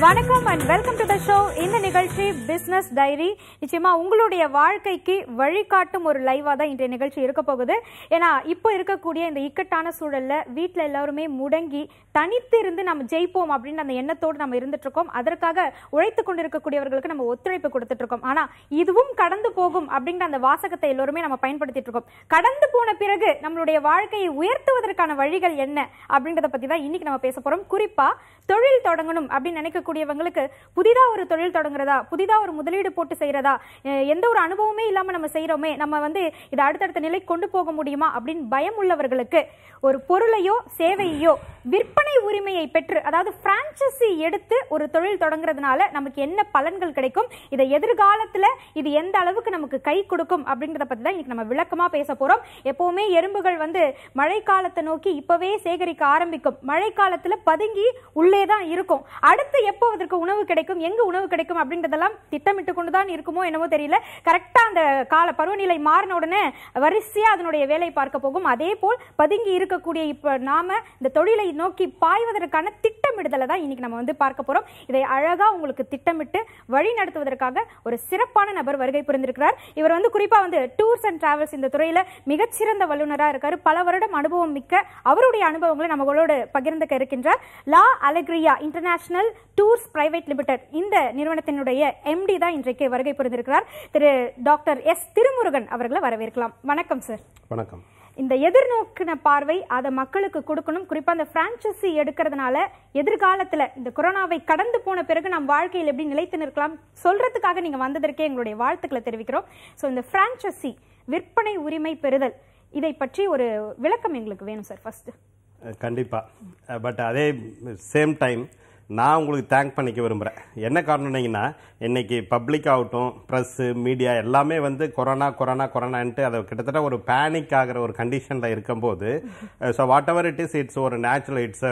வணக்கம் and welcome to the show இந்த நிகழ்ச்சி பிசினஸ் டைரி நிச்சயமா உங்களுடைய வாழ்க்கைக்கு வழிகாட்டும் ஒரு லைவா தான் இன்றைய நிகழ்ச்சி இருக்க போகுது ஏன்னா இப்போ இருக்கக்கூடிய இந்த இக்கட்டான சூழல்ல வீட்ல எல்லாருமே முடங்கி தனித்து இருந்து நம்ம ஜெயிப்போம் அப்படின்னு அந்த எண்ணத்தோடு நம்ம இருந்துட்டு இருக்கோம் அதற்காக உழைத்து கொண்டிருக்கக்கூடியவர்களுக்கு நம்ம ஒத்துழைப்பு கொடுத்துட்டு இருக்கோம் ஆனா இதுவும் கடந்து போகும் அப்படிங்கிற அந்த வாசகத்தை எல்லோருமே நம்ம பயன்படுத்திட்டு இருக்கோம் கடந்து போன பிறகு நம்மளுடைய வாழ்க்கையை உயர்த்துவதற்கான வழிகள் என்ன அப்படின்றத பத்தி தான் இன்னைக்கு நம்ம பேச போறோம் குறிப்பா தொழில் தொடங்கணும் அப்படின்னு நினைக்கக்கூடியவங்களுக்கு புதிதா ஒரு தொழில் தொடங்குறதா புதிதா ஒரு முதலீடு போட்டு செய்யறதா அஹ் எந்த ஒரு அனுபவமே இல்லாம நம்ம செய்யறோமே நம்ம வந்து இதை அடுத்தடுத்த நிலைக்கு கொண்டு போக முடியுமா அப்படின்னு பயம் உள்ளவர்களுக்கு ஒரு பொருளையோ சேவையோ விற்பனை உரிமையை பெற்று அதாவது பிரான்ச்சைசி எடுத்து ஒரு தொழில் தொடங்குறதுனால நமக்கு என்ன பலன்கள் கிடைக்கும் இதை எதிர்காலத்துல இது எந்த அளவுக்கு நமக்கு கை கொடுக்கும் அப்படின்றத பத்தி தான் இன்னைக்கு நம்ம விளக்கமா பேச போறோம் எப்பவுமே எறும்புகள் வந்து மழைக்காலத்தை நோக்கி இப்பவே சேகரிக்க ஆரம்பிக்கும் மழைக்காலத்துல பதுங்கி உள்ளே தான் இருக்கும் அடுத்து எப்போ அதற்கு உணவு கிடைக்கும் எங்க உணவு கிடைக்கும் அப்படின்றதெல்லாம் திட்டமிட்டு கொண்டு தான் இருக்குமோ என்னமோ தெரியல கரெக்டா அந்த கால பருவநிலை மாறின உடனே வரிசையா அதனுடைய வேலை பார்க்க போகும் அதே போல் பதுங்கி இருக்கக்கூடிய இப்ப நாம இந்த தொழிலை நோக்கி பாய்வதற்கான திட்டமிடுதலை தான் இன்னைக்கு நம்ம வந்து பார்க்க போறோம் இதை அழகா உங்களுக்கு திட்டமிட்டு வழி நடத்துவதற்காக ஒரு சிறப்பான நபர் வருகை புரிந்திருக்கிறார் இவர் வந்து குறிப்பா வந்து டூர்ஸ் அண்ட் டிராவல்ஸ் இந்த துறையில மிகச்சிறந்த வல்லுநரா இருக்காரு பல வருடம் அனுபவம் மிக்க அவருடைய அனுபவங்களை நம்மளோடு பகிர்ந்துக்க இருக்கின்றார் La Alegria International Tours Private Limited இந்த நிறுவனத்தினுடைய எம்டி தான் இன்றைக்கு வருகை புரிந்திருக்கிறார் திரு டாக்டர் எஸ் திருமுருகன் அவர்களை வரவேற்கலாம் வணக்கம் சார் வணக்கம் இந்த எதிர்நோக்கின பார்வை அதை மக்களுக்கு கொடுக்கணும் குறிப்பா அந்த பிரான்ச்சைசி எடுக்கிறதுனால எதிர்காலத்துல இந்த கொரோனாவை கடந்து போன பிறகு நம் வாழ்க்கையில் எப்படி நிலைத்து நிற்கலாம் சொல்றதுக்காக நீங்க வந்ததற்கே எங்களுடைய வாழ்த்துக்களை தெரிவிக்கிறோம் ஸோ இந்த பிரான்ச்சைசி விற்பனை உரிமை பெறுதல் இதை பற்றி ஒரு விளக்கம் எங்களுக்கு வேணும் சார் ஃபர்ஸ்ட் அஹ் கண்டிப்பா பட் அதே சேம் டைம் நான் உங்களுக்கு தேங்க் பண்ணிக்க விரும்புகிறேன் என்ன காரணம்னீங்கன்னா இன்னைக்கு பப்ளிக் ஆகட்டும் ப்ரெஸ்ஸு மீடியா எல்லாமே வந்து கொரோனா கொரோனா கொரோனான்ட்டு அதை கிட்டத்தட்ட ஒரு பேனிக் ஆகிற ஒரு கண்டிஷனில் இருக்கும்போது so whatever it is it's ஒரு natural it's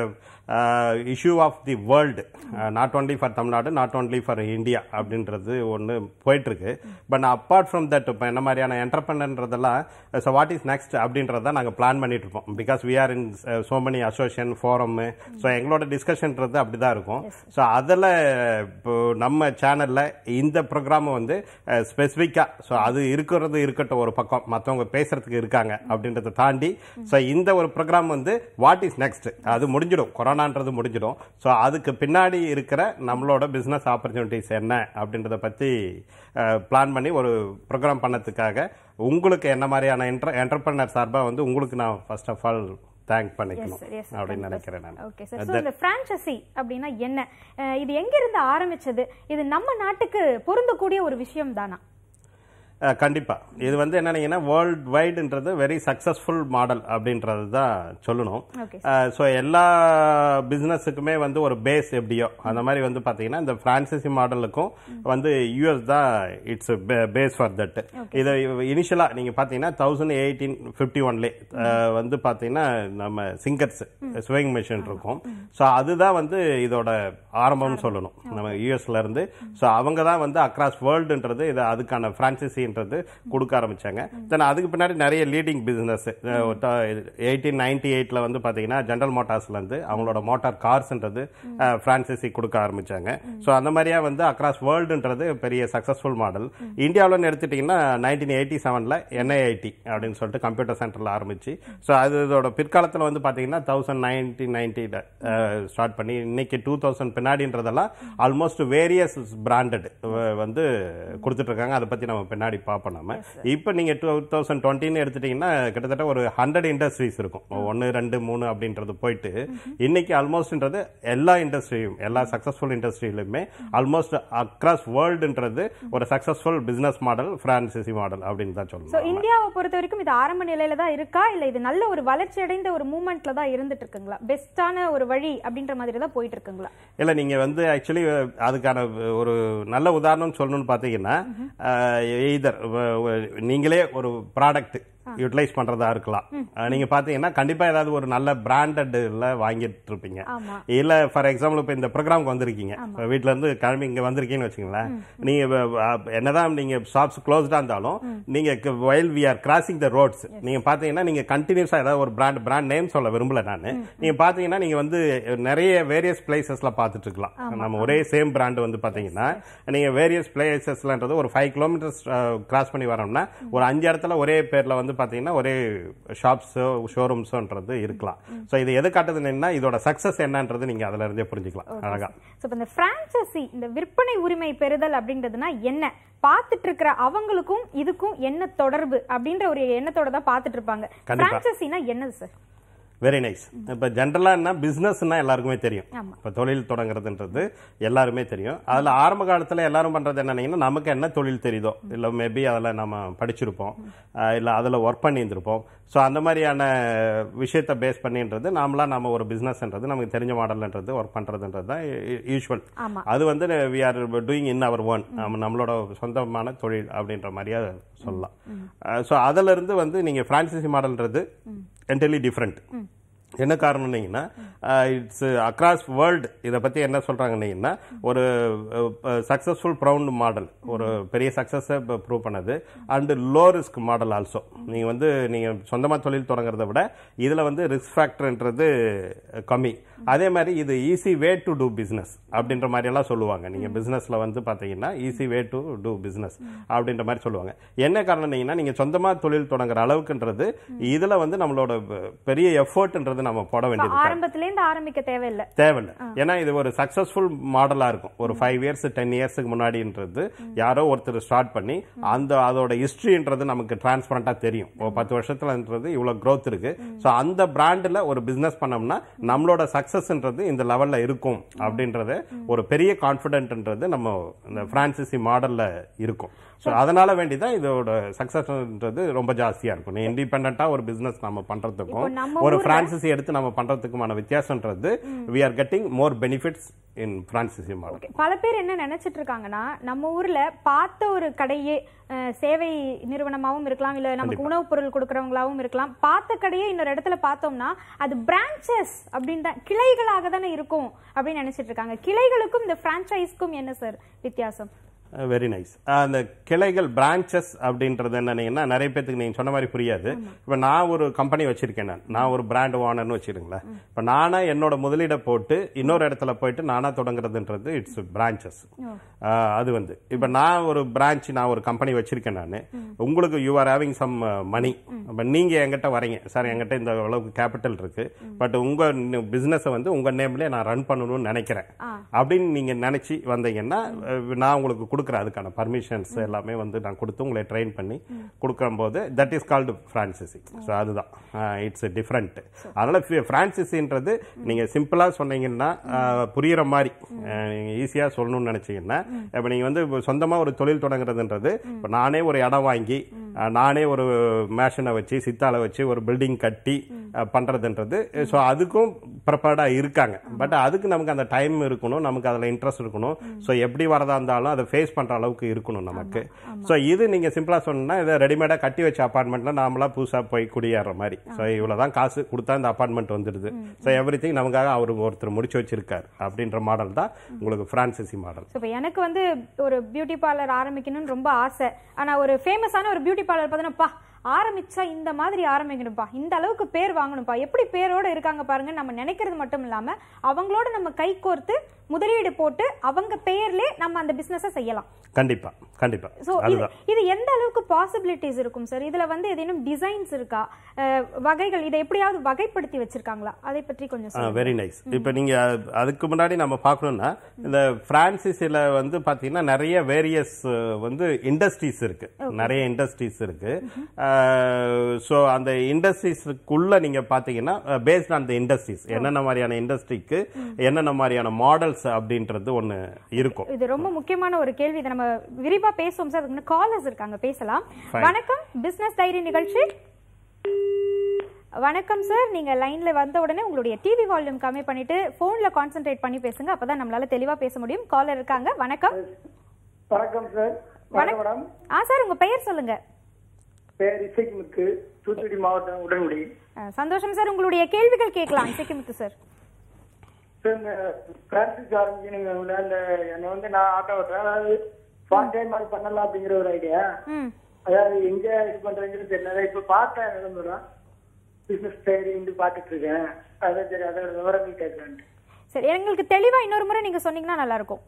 issue of the world not only for Tamil Nadu not only for India அப்படின்றது ஒன்று போயிட்டுருக்கு பட் அப்பார்ட் ஃப்ரம் தட் இப்போ என்ன மாதிரியான என்டர்பிரனர்ன்றதெல்லாம் ஸோ வாட் இஸ் நெக்ஸ்ட் அப்படின்றத நாங்கள் பிளான் பண்ணிட்டு இருப்போம் because we are in so many association forum so எங்களோட டிஸ்கஷன்றது அப்படி தான் இருக்கும் ஸோ அதில் இப்போ நம்ம சேனலில் இந்த ப்ரோக்ராம் வந்து ஸ்பெசிஃபிக்காக ஸோ அது இருக்கிறது இருக்கட்டும் ஒரு பக்கம் மற்றவங்க பேசுறதுக்கு இருக்காங்க அப்படின்றத தாண்டி ஸோ இந்த ஒரு ப்ரோக்ராம் வந்து வாட் இஸ் நெக்ஸ்ட் அது முடிஞ்சிடும் கொரோனான்றது முடிஞ்சிடும் ஸோ அதுக்கு பின்னாடி இருக்கிற நம்மளோட பிஸ்னஸ் ஆப்பர்ச்சுனிட்டிஸ் என்ன அப்படின்றத பற்றி பிளான் பண்ணி ஒரு ப்ரோக்ராம் பண்ணதுக்காக உங்களுக்கு என்ன மாதிரியான என்டர் என்டர்பிரனர் சார்பாக வந்து உங்களுக்கு நான் ஃபர்ஸ்ட் ஆஃப் ஆல் தேங்க் பண்ணிக்கணும் அப்படின்னு நினைக்கிறேன் நான் ஓகே சார் ஸோ இந்த பிரான்ச்சைசி அப்படின்னா என்ன அஹ் இது எங்க இருந்து ஆரம்பிச்சது இது நம்ம நாட்டுக்கு பொருந்தக்கூடிய ஒரு விஷயம் தானா அஹ் கண்டிப்பா இது வந்து என்னன்னீங்கன்னா வேர்ல்ட் வைடுன்றது வெரி சக்சஸ்ஃபுல் மாடல் அப்படின்றது தான் சொல்லணும் ஓகே ஸோ எல்லா பிஸ்னஸுக்குமே வந்து ஒரு பேஸ் எப்படியோ அந்த மாதிரி வந்து பார்த்தீங்கன்னா இந்த பிரான்சைசி மாடலுக்கும் வந்து யூஎஸ் தான் இட்ஸ் பேஸ் ஃபார் தட் இதை இனிஷியலாக நீங்கள் பார்த்தீங்கன்னா தௌசண்ட் எயிட்டீன் ஃபிஃப்டி ஒன்லே வந்து பார்த்தீங்கன்னா நம்ம சிங்கர்ஸ் ஸ்விங் மிஷின் இருக்கும் ஸோ அதுதான் வந்து இதோட ஆரம்பம்னு சொல்லணும் நம்ம யூஎஸ்ல இருந்து ஸோ அவங்க தான் வந்து அக்ராஸ் வேர்ல்டுன்றது இது அதுக்கான பிரான்சைசின்றது கொடுக்க ஆரம்பிச்சாங்க தென் அதுக்கு பின்னாடி நிறைய லீடிங் பிசினஸ் எயிட்டீன் நைன்டி எயிட்ல வந்து பாத்தீங்கன்னா ஜெனரல் மோட்டார்ஸ்ல இருந்து அவங்களோட மோட்டார் கார்ஸ்ன்றது பிரான்சைசி கொடுக்க ஆரம்பிச்சாங்க ஸோ அந்த மாதிரியா வந்து அக்ராஸ் வேர்ல்டுன்றது பெரிய சக்சஸ்ஃபுல் மாடல் இந்தியாவில் எடுத்துட்டீங்கன்னா நைன்டீன் எயிட்டி செவன்ல என்ஐஐடி அப்படின்னு சொல்லிட்டு கம்ப்யூட்டர் சென்டர்ல ஆரம்பிச்சு ஸோ அது இதோட பிற்காலத்தில் வந்து பாத்தீங்கன்னா தௌசண்ட் நைன்டீன் நைன்டியில் ஸ்டார்ட் பண்ணி இன்னைக்கு டூ தௌசண்ட் பின்னாடின்றதெல்லாம் ஆல்மோஸ்ட் வேரியஸ் பிராண்டட் வந்து கொடுத்துட்டு இருக்காங்க அதை பத்தி நம்ம பின்னாடி பார்ப்போம் நம்ம இப்போ நீங்க டூ தௌசண்ட் டுவெண்ட்டின்னு எடுத்துட்டீங்கன்னா கிட்டத்தட்ட ஒரு ஹண்ட்ரட் இண்டஸ்ட்ரீஸ் இருக்கும் ஒன்று ரெண்டு மூணு அப்படின்றது போயிட்டு இன்னைக்கு ஆல்மோஸ்ட்ன்றது எல்லா இண்டஸ்ட்ரியும் எல்லா சக்சஸ்ஃபுல் இண்டஸ்ட்ரியிலுமே ஆல்மோஸ்ட் அக்ராஸ் வேர்ல்டுன்றது ஒரு successful business model franchisee model அப்படின்னு தான் ஸோ சொல்லணும் இந்தியாவை பொறுத்த வரைக்கும் இது ஆரம்ப நிலையில தான் இருக்கா இல்ல இது நல்ல ஒரு வளர்ச்சி அடைந்த ஒரு மூமெண்ட்ல தான் இருந்துட்டு இருக்குங்களா பெஸ்டான ஒரு வழி அப்படின்ற மாதிரி தான் போயிட்டு இருக்குங்களா இல்ல நீங்க வந்து ஆக்சுவலி அதுக்கான ஒரு நல்ல உதாரணம் சொல்லணும்னு பாத்தீங்கன்னா எய்தர் நீங்களே ஒரு ப்ராடக்ட் யூட்டிலைஸ் பண்றதா இருக்கலாம் அஹ், நீங்க பாத்தீங்கன்னா கண்டிப்பா ஏதாவது ஒரு நல்ல பிராண்டட்ல வாங்கிட்டு இருப்பீங்க ஆமா இல்ல ஃபார் எக்ஸாம்பிள் இப்ப இந்த ப்ரோக்ராம்க்கு வந்திருக்கீங்க இப்ப வீட்ல இருந்து கிளம்பி இங்க வந்திருக்கீங்கன்னு வச்சுங்களேன் நீங்க வ- வ- என்னதான் நீங்க ஷாப்ஸ் க்ளோஸ்டா இருந்தாலும் நீங்க while we are crossing the roads நீங்க பாத்தீங்கன்னா நீங்க கண்டினியூஸா ஏதாவது ஒரு பிராண்ட் பிராண்ட் நேம் சொல்ல விரும்பல நான் நீங்க பாத்தீங்கன்னா நீங்க வந்து நிறைய வேரியஸ் பிளேசஸ்ல பாத்துட்டு இருக்கலாம் நம்ம ஒரே சேம் பிராண்ட் வந்து பாத்தீங்கன்னா நீங்க வேரியஸ் பிளேசஸ்லன்றது ஒரு ஃபைவ் கிலோமீட்டர்ஸ் கிராஸ் பண்ணி வரோம்னா ஒரு அஞ்சு இடத்துல ஒரே பேர்ல வந்து பாத்தீங்கன்னா ஒரே ஷாப்ஸோ ஷோரூம்ஸோன்றது இருக்கலாம் சோ இது எது காட்டுதுன்னா இதோட சக்சஸ் என்னன்றது நீங்க அதுல இருந்தே புரிஞ்சுக்கலாம் அழகா ஸோ இப்போ இந்த பிரான்ச்சைசி இந்த விற்பனை உரிமை பெறுதல் அப்படின்றதுனா என்ன பார்த்துட்டு இருக்கிற அவங்களுக்கும் இதுக்கும் என்ன தொடர்பு அப்படின்ற ஒரு எண்ணத்தோட தான் பார்த்துட்டு இருப்பாங்க கண்டிப்பா. பிரான்ச்சைசினா என்னது சார் வெரி நைஸ் இப்ப ஜென்ரலா என்ன பிசினஸ்னா எல்லாருக்குமே தெரியும் ஆமா. இப்ப தொழில் தொடங்குறதுன்றது எல்லாருமே தெரியும் அதுல ஆரம்ப காலத்துல எல்லாரும் பண்றது என்னன்னா நமக்கு என்ன தொழில் தெரியுதோ இல்ல மேபி அதுல நம்ம படிச்சிருப்போம் அஹ் இல்ல அதுல ஒர்க் பண்ணியிருந்திருப்போம் சோ அந்த மாதிரியான விஷயத்தை பேஸ் பண்ணின்றது நாமளா நம்ம ஒரு பிசினஸ்ன்றது நமக்கு தெரிஞ்ச மாடல்ன்றது ஒர்க் பண்றதுன்றது தான் யூஸ்வல் ஆமா அது வந்து we are doing in our own நம்ம நம்மளோட சொந்தமான தொழில் அப்படின்ற மாதிரியா சொல்லலாம் ஸோ அதுல இருந்து வந்து நீங்க பிரான்சிசி மாடல்ன்றது என்டர்லி டிஃப்ரெண்ட் என்ன காரணம்னீங்கன்னா இட்ஸ் அக்ராஸ் வேர்ல்டு இதை பத்தி என்ன சொல்றாங்கன்னீங்கன்னா ஒரு சக்சஸ்ஃபுல் ப்ரௌண்ட் மாடல் ஒரு பெரிய சக்சஸை ப்ரூவ் பண்ணது and low risk model also நீங்க வந்து நீங்க சொந்தமா தொழில் தொடங்குறத விட இதுல வந்து ரிஸ்க் ஃபேக்டர்ன்றது கம்மி அதே மாதிரி இது easy way to do business அப்படின்ற மாதிரி எல்லாம் சொல்லுவாங்க நீங்க பிசினஸ்ல வந்து பாத்தீங்கன்னா easy way to do business அப்படின்ற மாதிரி சொல்லுவாங்க என்ன காரணம்னீங்கன்னா நீங்க சொந்தமா தொழில் தொடங்குற அளவுக்குன்றது இதுல வந்து நம்மளோட பெரிய எஃபர்ட்ன்றது நம்ம போட வேண்டியது ஆரம்பத்துல இருந்து ஆரம்பிக்க தேவையில்லை தேவையில்லை ஏன்னா இது ஒரு சக்சஸ்ஃபுல் மாடலா இருக்கும் ஒரு ஃபைவ் இயர்ஸ் டென் இயர்ஸ்க்கு முன்னாடின்றது யாரோ ஒருத்தர் ஸ்டார்ட் பண்ணி அந்த அதோட ஹிஸ்டரின்றது நமக்கு டிரான்ஸ்பரண்டா தெரியும் ஒரு பத்து வருஷத்துலன்றது இவ்வளவு growth இருக்கு சோ அந்த பிராண்ட்ல ஒரு பிசினஸ் பண்ணோம்னா நம்மளோட சக்சஸ்ன்றது இந்த லெவல்ல இருக்கும் அப்படின்றது ஒரு பெரிய கான்பிடென்ட்ன்றது நம்ம இந்த பிரான்சிசி மாடல்ல இருக்கும் சோ அதனால வேண்டிதான் இதோட சக்சஸ்ன்றது ரொம்ப ஜாஸ்தியா இருக்கும் நீ இண்டிபெண்டா ஒரு பிசினஸ் நம்ம இப்போ பண்றதுக்கும் நம்ம ஒரு பிரான்சிசி எடுத்து நம்ம பண்றதுக்குமான வித்தியாசம்ன்றது we are getting more benefits in franchisee model Okay. பல பேர் என்ன நினைச்சிட்டு இருக்காங்கன்னா நம்ம ஊர்ல பார்த்த ஒரு கடையே அஹ், சேவை நிறுவனமாவும் இருக்கலாம் இல்ல நமக்கு உணவுப் பொருள் கொடுக்கறவங்களாவும் இருக்கலாம் பார்த்த கடையே இன்னொரு இடத்துல பார்த்தோம்னா அது பிரான்ச்சஸ் அப்படின்னு தான் கிளைகளாக தானே இருக்கும் அப்படின்னு நினைச்சிட்டு இருக்காங்க கிளைகளுக்கும் இந்த பிரான்ச்சைஸ்க்கும் என்ன சார் வித்தியாசம் வெரி நைஸ் அந்த கிளைகள் பிரான்ச்சஸ் அப்படின்றது என்னன்னா நிறைய பேத்துக்கு நீங்க சொன்ன மாதிரி புரியாது இப்ப நான் ஒரு கம்பெனி வச்சிருக்கேன் நான் நான் ஒரு பிராண்ட் ஓனர்னு வச்சிருங்களேன் இப்ப நானா என்னோட முதலீட போட்டு இன்னொரு இடத்துல போயிட்டு நானா தொடங்குறதுன்றது இட்ஸ் பிரான்ச்சஸ் அது வந்து இப்ப நான் ஒரு பிரான்ச் நான் ஒரு கம்பெனி வச்சிருக்கேன் நான் உங்களுக்கு you are having some money இப்ப நீங்க என்கிட்ட வரீங்க சார் என்கிட்ட இந்த அளவுக்கு கேபிட்டல் இருக்கு பட் உங்க பிசினஸ் வந்து உங்க நேம்லயே நான் ரன் பண்ணணும்னு நினைக்கிறேன் அப்படின்னு நீங்க நினைச்சு வந்தீங்கன்னா அஹ், நான் உங்களுக்கு கொடுக்குறேன் அதுக்கான பர்மிஷன்ஸ் எல்லாமே வந்து நான் கொடுத்து உங்களை ட்ரெயின் பண்ணி கொடுக்கும்போது that is called franchisee so அதுதான் இட்ஸ் டிஃப்ரெண்ட் அதனால பிரான்சிசின்றது நீங்க சிம்பிளா சொன்னீங்கன்னா அஹ், புரியுற மாதிரி ஈஸியா சொல்லணும்னு நினைச்சீங்கன்னா இப்ப நீங்க வந்து இப்ப சொந்தமா ஒரு தொழில் தொடங்குறதுன்றது இப்ப நானே ஒரு இடம் வாங்கி அஹ், நானே ஒரு மேஷனை வச்சு சித்தால வச்சு ஒரு பில்டிங் கட்டி அஹ், பண்றதுன்றது ஸோ அதுக்கும் ப்ரிப்பேர்டா இருக்காங்க பட் அதுக்கு நமக்கு அந்த டைம் இருக்கணும் நமக்கு அதுல இன்ட்ரெஸ்ட் இருக்கணும் ஸோ எப்படி வரதா இருந்தாலும் அதை ஃபேஸ் பண்ற அளவுக்கு இருக்கணும் நமக்கு ஸோ இது நீங்க சிம்பிளா சொன்னா இதை ரெடிமேடா கட்டி வச்ச அபார்ட்மெண்ட்ல நாமளா புதுசா போய் குடியேற மாதிரி ஸோ இவ்வளவுதான் காசு கொடுத்தா இந்த அபார்ட்மெண்ட் வந்துடுது ஸோ எவ்ரி திங் நமக்காக அவர் ஒருத்தர் முடிச்சு வச்சிருக்காரு அப்படின்ற மாடல் தான் உங்களுக்கு பிரான்சிசி மாடல் ஸோ இப்போ எனக்கு வந்து ஒரு பியூட்டி பார்லர் ஆரம்பிக்கணும்னு ரொம்ப ஆசை ஆனா ஒரு ஃபேமஸான ஒரு பியூட்டி பார்லர் பார்த்தோன்னா ஆரம்பிச்சா இந்த மாதிரி ஆரம்பிக்கணும்ப்பா இந்த அளவுக்கு பேர் வாங்கணும்ப்பா எப்படி பேரோட இருக்காங்க பாருங்க நம்ம நினைக்கிறது மட்டும் இல்லாம அவங்களோட நம்ம கை கோர்த்து முதலீடு போட்டு அவங்க பெயர்லே நம்ம அந்த பிசினஸை செய்யலாம் கண்டிப்பா கண்டிப்பா ஸோ இது அதுதான் இது எந்த அளவுக்கு பாசிபிலிட்டிஸ் இருக்கும் சார் இதுல வந்து ஏதேனும் டிசைன்ஸ் இருக்கா அஹ், வகைகள் இதை எப்படியாவது வகைப்படுத்தி வச்சிருக்காங்களா அதை பற்றி கொஞ்சம் சொல்லுங்க வெரி நைஸ் இப்போ நீங்க அ- அதுக்கு முன்னாடி நம்ம பார்க்கணும்னா இந்த பிரான்சிஸ்ல வந்து பாத்தீங்கன்னா நிறைய வேரியஸ் வந்து இண்டஸ்ட்ரீஸ் இருக்கு நிறைய இண்டஸ்ட்ரீஸ் இருக்கு ஸோ அந்த இண்டஸ்ட்ரீஸ்க்குள்ள நீங்க பாத்தீங்கன்னா பேஸ்ட் ஆன் த இண்டஸ்ட்ரீஸ் என்னென்ன மாதிரியான இண்டஸ்ட்ரிக்கு என்னென்ன மாதிரியான மாடல்ஸ் அப்படின்றது ஒன்னு இருக்கும் இது ரொம்ப முக்கியமான ஒரு கேள்வி இதை நம்ம விரிவா பேசுவோம் சார் அதுக்கு காலர்ஸ் இருக்காங்க பேசலாம் Fine. வணக்கம் பிசினஸ் டைரி நிகழ்ச்சி வணக்கம் சார் நீங்க லைன்ல வந்த உடனே உங்களுடைய டிவி வால்யூம் கம்மி பண்ணிட்டு போன்ல கான்சென்ட்ரேட் பண்ணி பேசுங்க அப்பதான் நம்மளால தெளிவா பேச முடியும் காலர் இருக்காங்க வணக்கம் வணக்கம் சார் வணக்கம் மேடம் ஆ சார் உங்க பெயர் சொல்லுங்க பேர் இசைக்குமுத்து தூத்துக்குடி மாவட்டம் உடன்குடி அஹ், சந்தோஷம் சார் உங்களுடைய கேள்விகள் கேட்கலாம் இசைக்குமுத்து சார் சார் இந்த பிரான்சிஸ் ஆரம்பிக்கணுங்க அந்த என்னை வந்து நான் ஆட்டோ ஓட்டுறேன் அதாவது பார்ட் டைம் அது பண்ணலாம் அப்படிங்கிற ஒரு ஐடியா ம் அதாவது எங்க இது பண்றதுன்னு தெரியல இப்ப பார்த்தேன் விளம்பரம் பிசினஸ் தேடிட்டு பார்த்துட்டு இருக்கேன் அதான் சரி அதோட விவரங்கள் கேட்கலான்ட்டு சரி எங்களுக்கு தெளிவா இன்னொரு முறை நீங்க சொன்னீங்கன்னா நல்லா இருக்கும்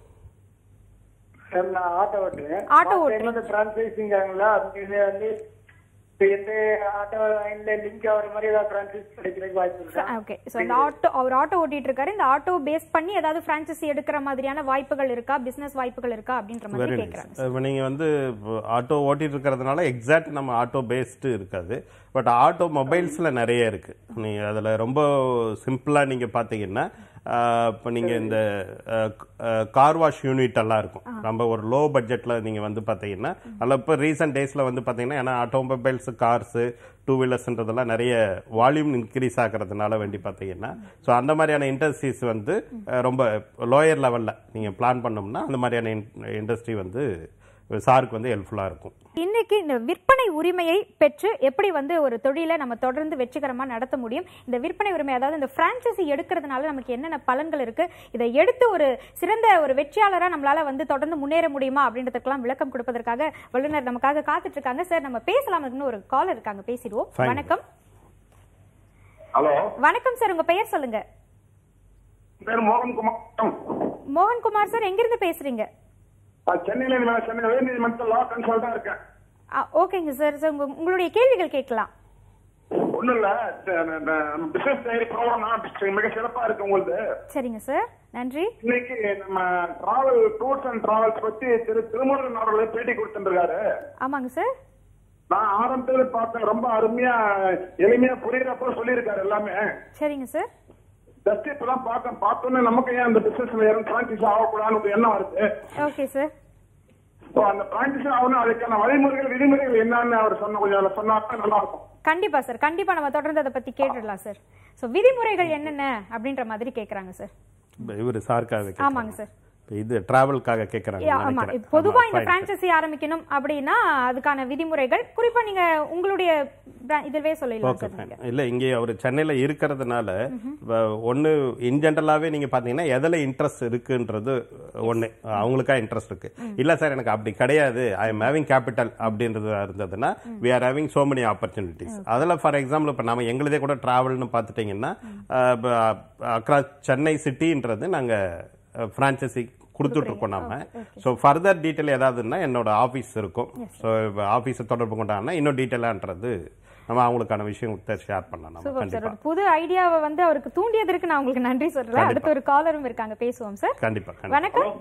சார் நான் ஆட்டோ ஓட்டுறேன் ஆட்டோ ஓட்டுறீங்க. ஓட்டுறேன் பிரான்சைசிங் ஆகல அப்படின்னு வந்து இப்ப எந்த ஆட்டோ லைன்ல லிங்க் ஆகிற மாதிரி ஏதாவது பிரான்சைஸ் கிடைக்கிறதுக்கு வாய்ப்பு இருக்கா ஓகே ஸோ இந்த ஆட்டோ அவர் ஆட்டோ ஓட்டிட்டு இருக்காரு இந்த ஆட்டோ பேஸ் பண்ணி ஏதாவது பிரான்சைசி எடுக்கிற மாதிரியான வாய்ப்புகள் இருக்கா பிசினஸ் வாய்ப்புகள் இருக்கா அப்படின்ற மாதிரி வெரி கேட்கறாங்க இப்போ நீங்கள் வந்து ஆட்டோ ஓட்டிட்டு இருக்கிறதுனால எக்ஸாக்ட் நம்ம ஆட்டோ பேஸ்டு இருக்காது பட் ஆட்டோ மொபைல்ஸில் நிறைய இருக்கு நீங்கள் அதில் ரொம்ப சிம்பிளாக நீங்கள் பார்த்தீங்கன்னா இப்போ நீங்கள் இந்த கார் வாஷ் யூனிட் எல்லாம் இருக்கும் நம்ம ஒரு லோ பட்ஜெட்டில் நீங்கள் வந்து பார்த்தீங்கன்னா அதில் இப்போ ரீசெண்ட் டேஸில் வந்து பார்த்தீங்கன்னா ஏன்னா ஆட்டோமொபைல்ஸ் கார்ஸு டூ வீலர்ஸ்ன்றதெல்லாம் நிறைய வால்யூம் இன்க்ரீஸ் ஆகிறதுனால வேண்டி பார்த்தீங்கன்னா ஸோ அந்த மாதிரியான இண்டஸ்ட்ரீஸ் வந்து அஹ், ரொம்ப லோயர் லெவலில் நீங்கள் பிளான் பண்ணோம்னா அந்த மாதிரியான இண்டஸ்ட்ரி வந்து சாருக்கு வந்து ஹெல்ப்ஃபுல்லாக இருக்கும் இன்னைக்கு இந்த விற்பனை உரிமையை பெற்று எப்படி வந்து ஒரு தொழிலை நம்ம தொடர்ந்து வெற்றிகரமா நடத்த முடியும் இந்த விற்பனை உரிமை அதாவது இந்த பிரான்சைசி எடுக்கிறதுனால நமக்கு என்னென்ன பலன்கள் இருக்கு இதை எடுத்து ஒரு சிறந்த ஒரு வெற்றியாளரா நம்மளால வந்து தொடர்ந்து முன்னேற முடியுமா அப்படின்றதுக்கெல்லாம் விளக்கம் கொடுப்பதற்காக வல்லுநர் நமக்காக காத்துட்டு இருக்காங்க சார் நம்ம பேசலாம் அதுக்குன்னு ஒரு கால் இருக்காங்க பேசிடுவோம் Fine. வணக்கம் ஹலோ வணக்கம் சார் உங்க பெயர் சொல்லுங்க பேர் மோகன்குமார் மோகன்குமார் சார் எங்கிருந்து பேசுறீங்க நான் சென்னையில நான் சென்னை உயர்நீதிமன்றத்தில் லா கன்சல்டா இருக்கேன் ஆ, ஓகேங்க சார் சார் உங்க- உங்களுடைய கேள்விகள் கேட்கலாம் ஒண்ணும் இல்ல பிசினஸ் டைரி ப்ரோக்ராம் மிக சிறப்பா இருக்கு உங்களுக்கு சரிங்க சார் நன்றி இன்னைக்கு நம்ம டிராவல் டூர்ஸ் அண்ட் டிராவல்ஸ் பத்தி திரு திருமுருகன் அவர்கள் பேட்டி கொடுத்துருக்காரு ஆமாங்க சார் நான் ஆரம்பத்துல பார்த்தேன் ரொம்ப அருமையா எளிமையா புரியுறப்ப சொல்லியிருக்காரு எல்லாமே சரிங்க சார் ஜஸ்ட் இப்பதான் பார்த்தேன் பார்த்தோன்னே நமக்கு ஏன் அந்த பிசினஸ்ல யாரும் பிராக்டிஸ் ஆகக்கூடாதுன்னு ஒரு எண்ணம் வருது ஓகே சார் ஸோ அந்த பிராக்டிஸ் ஆகணும் அதுக்கான வழிமுறைகள் விதிமுறைகள் என்னன்னு அவர் சொன்ன கொஞ்சம் சொன்னா நல்லா இருக்கும் கண்டிப்பா சார் கண்டிப்பா நம்ம தொடர்ந்து அதை பத்தி கேட்டுடலாம் சார் சோ விதிமுறைகள் என்னென்ன அப்படின்ற மாதிரி கேக்குறாங்க சார் இவர் சாருக்காக கேட்குறாங்க. ஆமாங்க சார் இப்ப இது டிராவல்காக கேட்குறாங்க யா, ஆமா பொதுவா இந்த பிரான்சைசி ஆரம்பிக்கணும் அப்படின்னா அதுக்கான விதிமுறைகள் குறிப்பா நீங்க உங்களுடைய bra- இதுவே சொல்லிடலாம் ஓகே சார் நீங்க ஃபைன் இல்லை இங்கே அவர் சென்னையில் இருக்கிறதுனால ஒன்று இன்ஜென்ரலாகவே நீங்கள் பார்த்தீங்கன்னா எதில் இன்ட்ரெஸ்ட் இருக்குன்றது ஒன்று அவங்களுக்கா இன்ட்ரெஸ்ட் இருக்கு இல்லை சார் எனக்கு அப்படி கிடையாது ஐ எம் ஹேவிங் கேபிட்டல் அப்படின்றது இருந்ததுன்னா we are having so many opportunities அதில் ஃபார் எக்ஸாம்பிள் இப்போ நம்ம எங்களுதே கூட ட்ராவல்னு பார்த்துட்டிங்கன்னா அக்ராஸ் சென்னை சிட்டின்றது நாங்கள் ஃப்ரான்ச்சைசி கொடுத்துட்டு இருக்கோம் நாம ஸோ ஃபர்தர் டீட்டெயில் ஏதாவதுன்னா என்னோட ஆஃபீஸ் இருக்கும் ஸோ ஆஃபீஸை தொடர்பு கொண்டாங்கன்னா இன்னும் டீட்டெயிலான்றது நம்ம அவங்களுக்கான விஷயம் ஷேர் பண்ணலாம் நம்ம சூப்பர் சார் கண்டிப்பா ஒரு புது ஐடியாவை வந்து அவருக்கு தூண்டியதற்கு நான் உங்களுக்கு நன்றி சொல்றேன் அடுத்து ஒரு காலரும் இருக்காங்க பேசுவோம் சார் கண்டிப்பா கண்டிப்பா வணக்கம்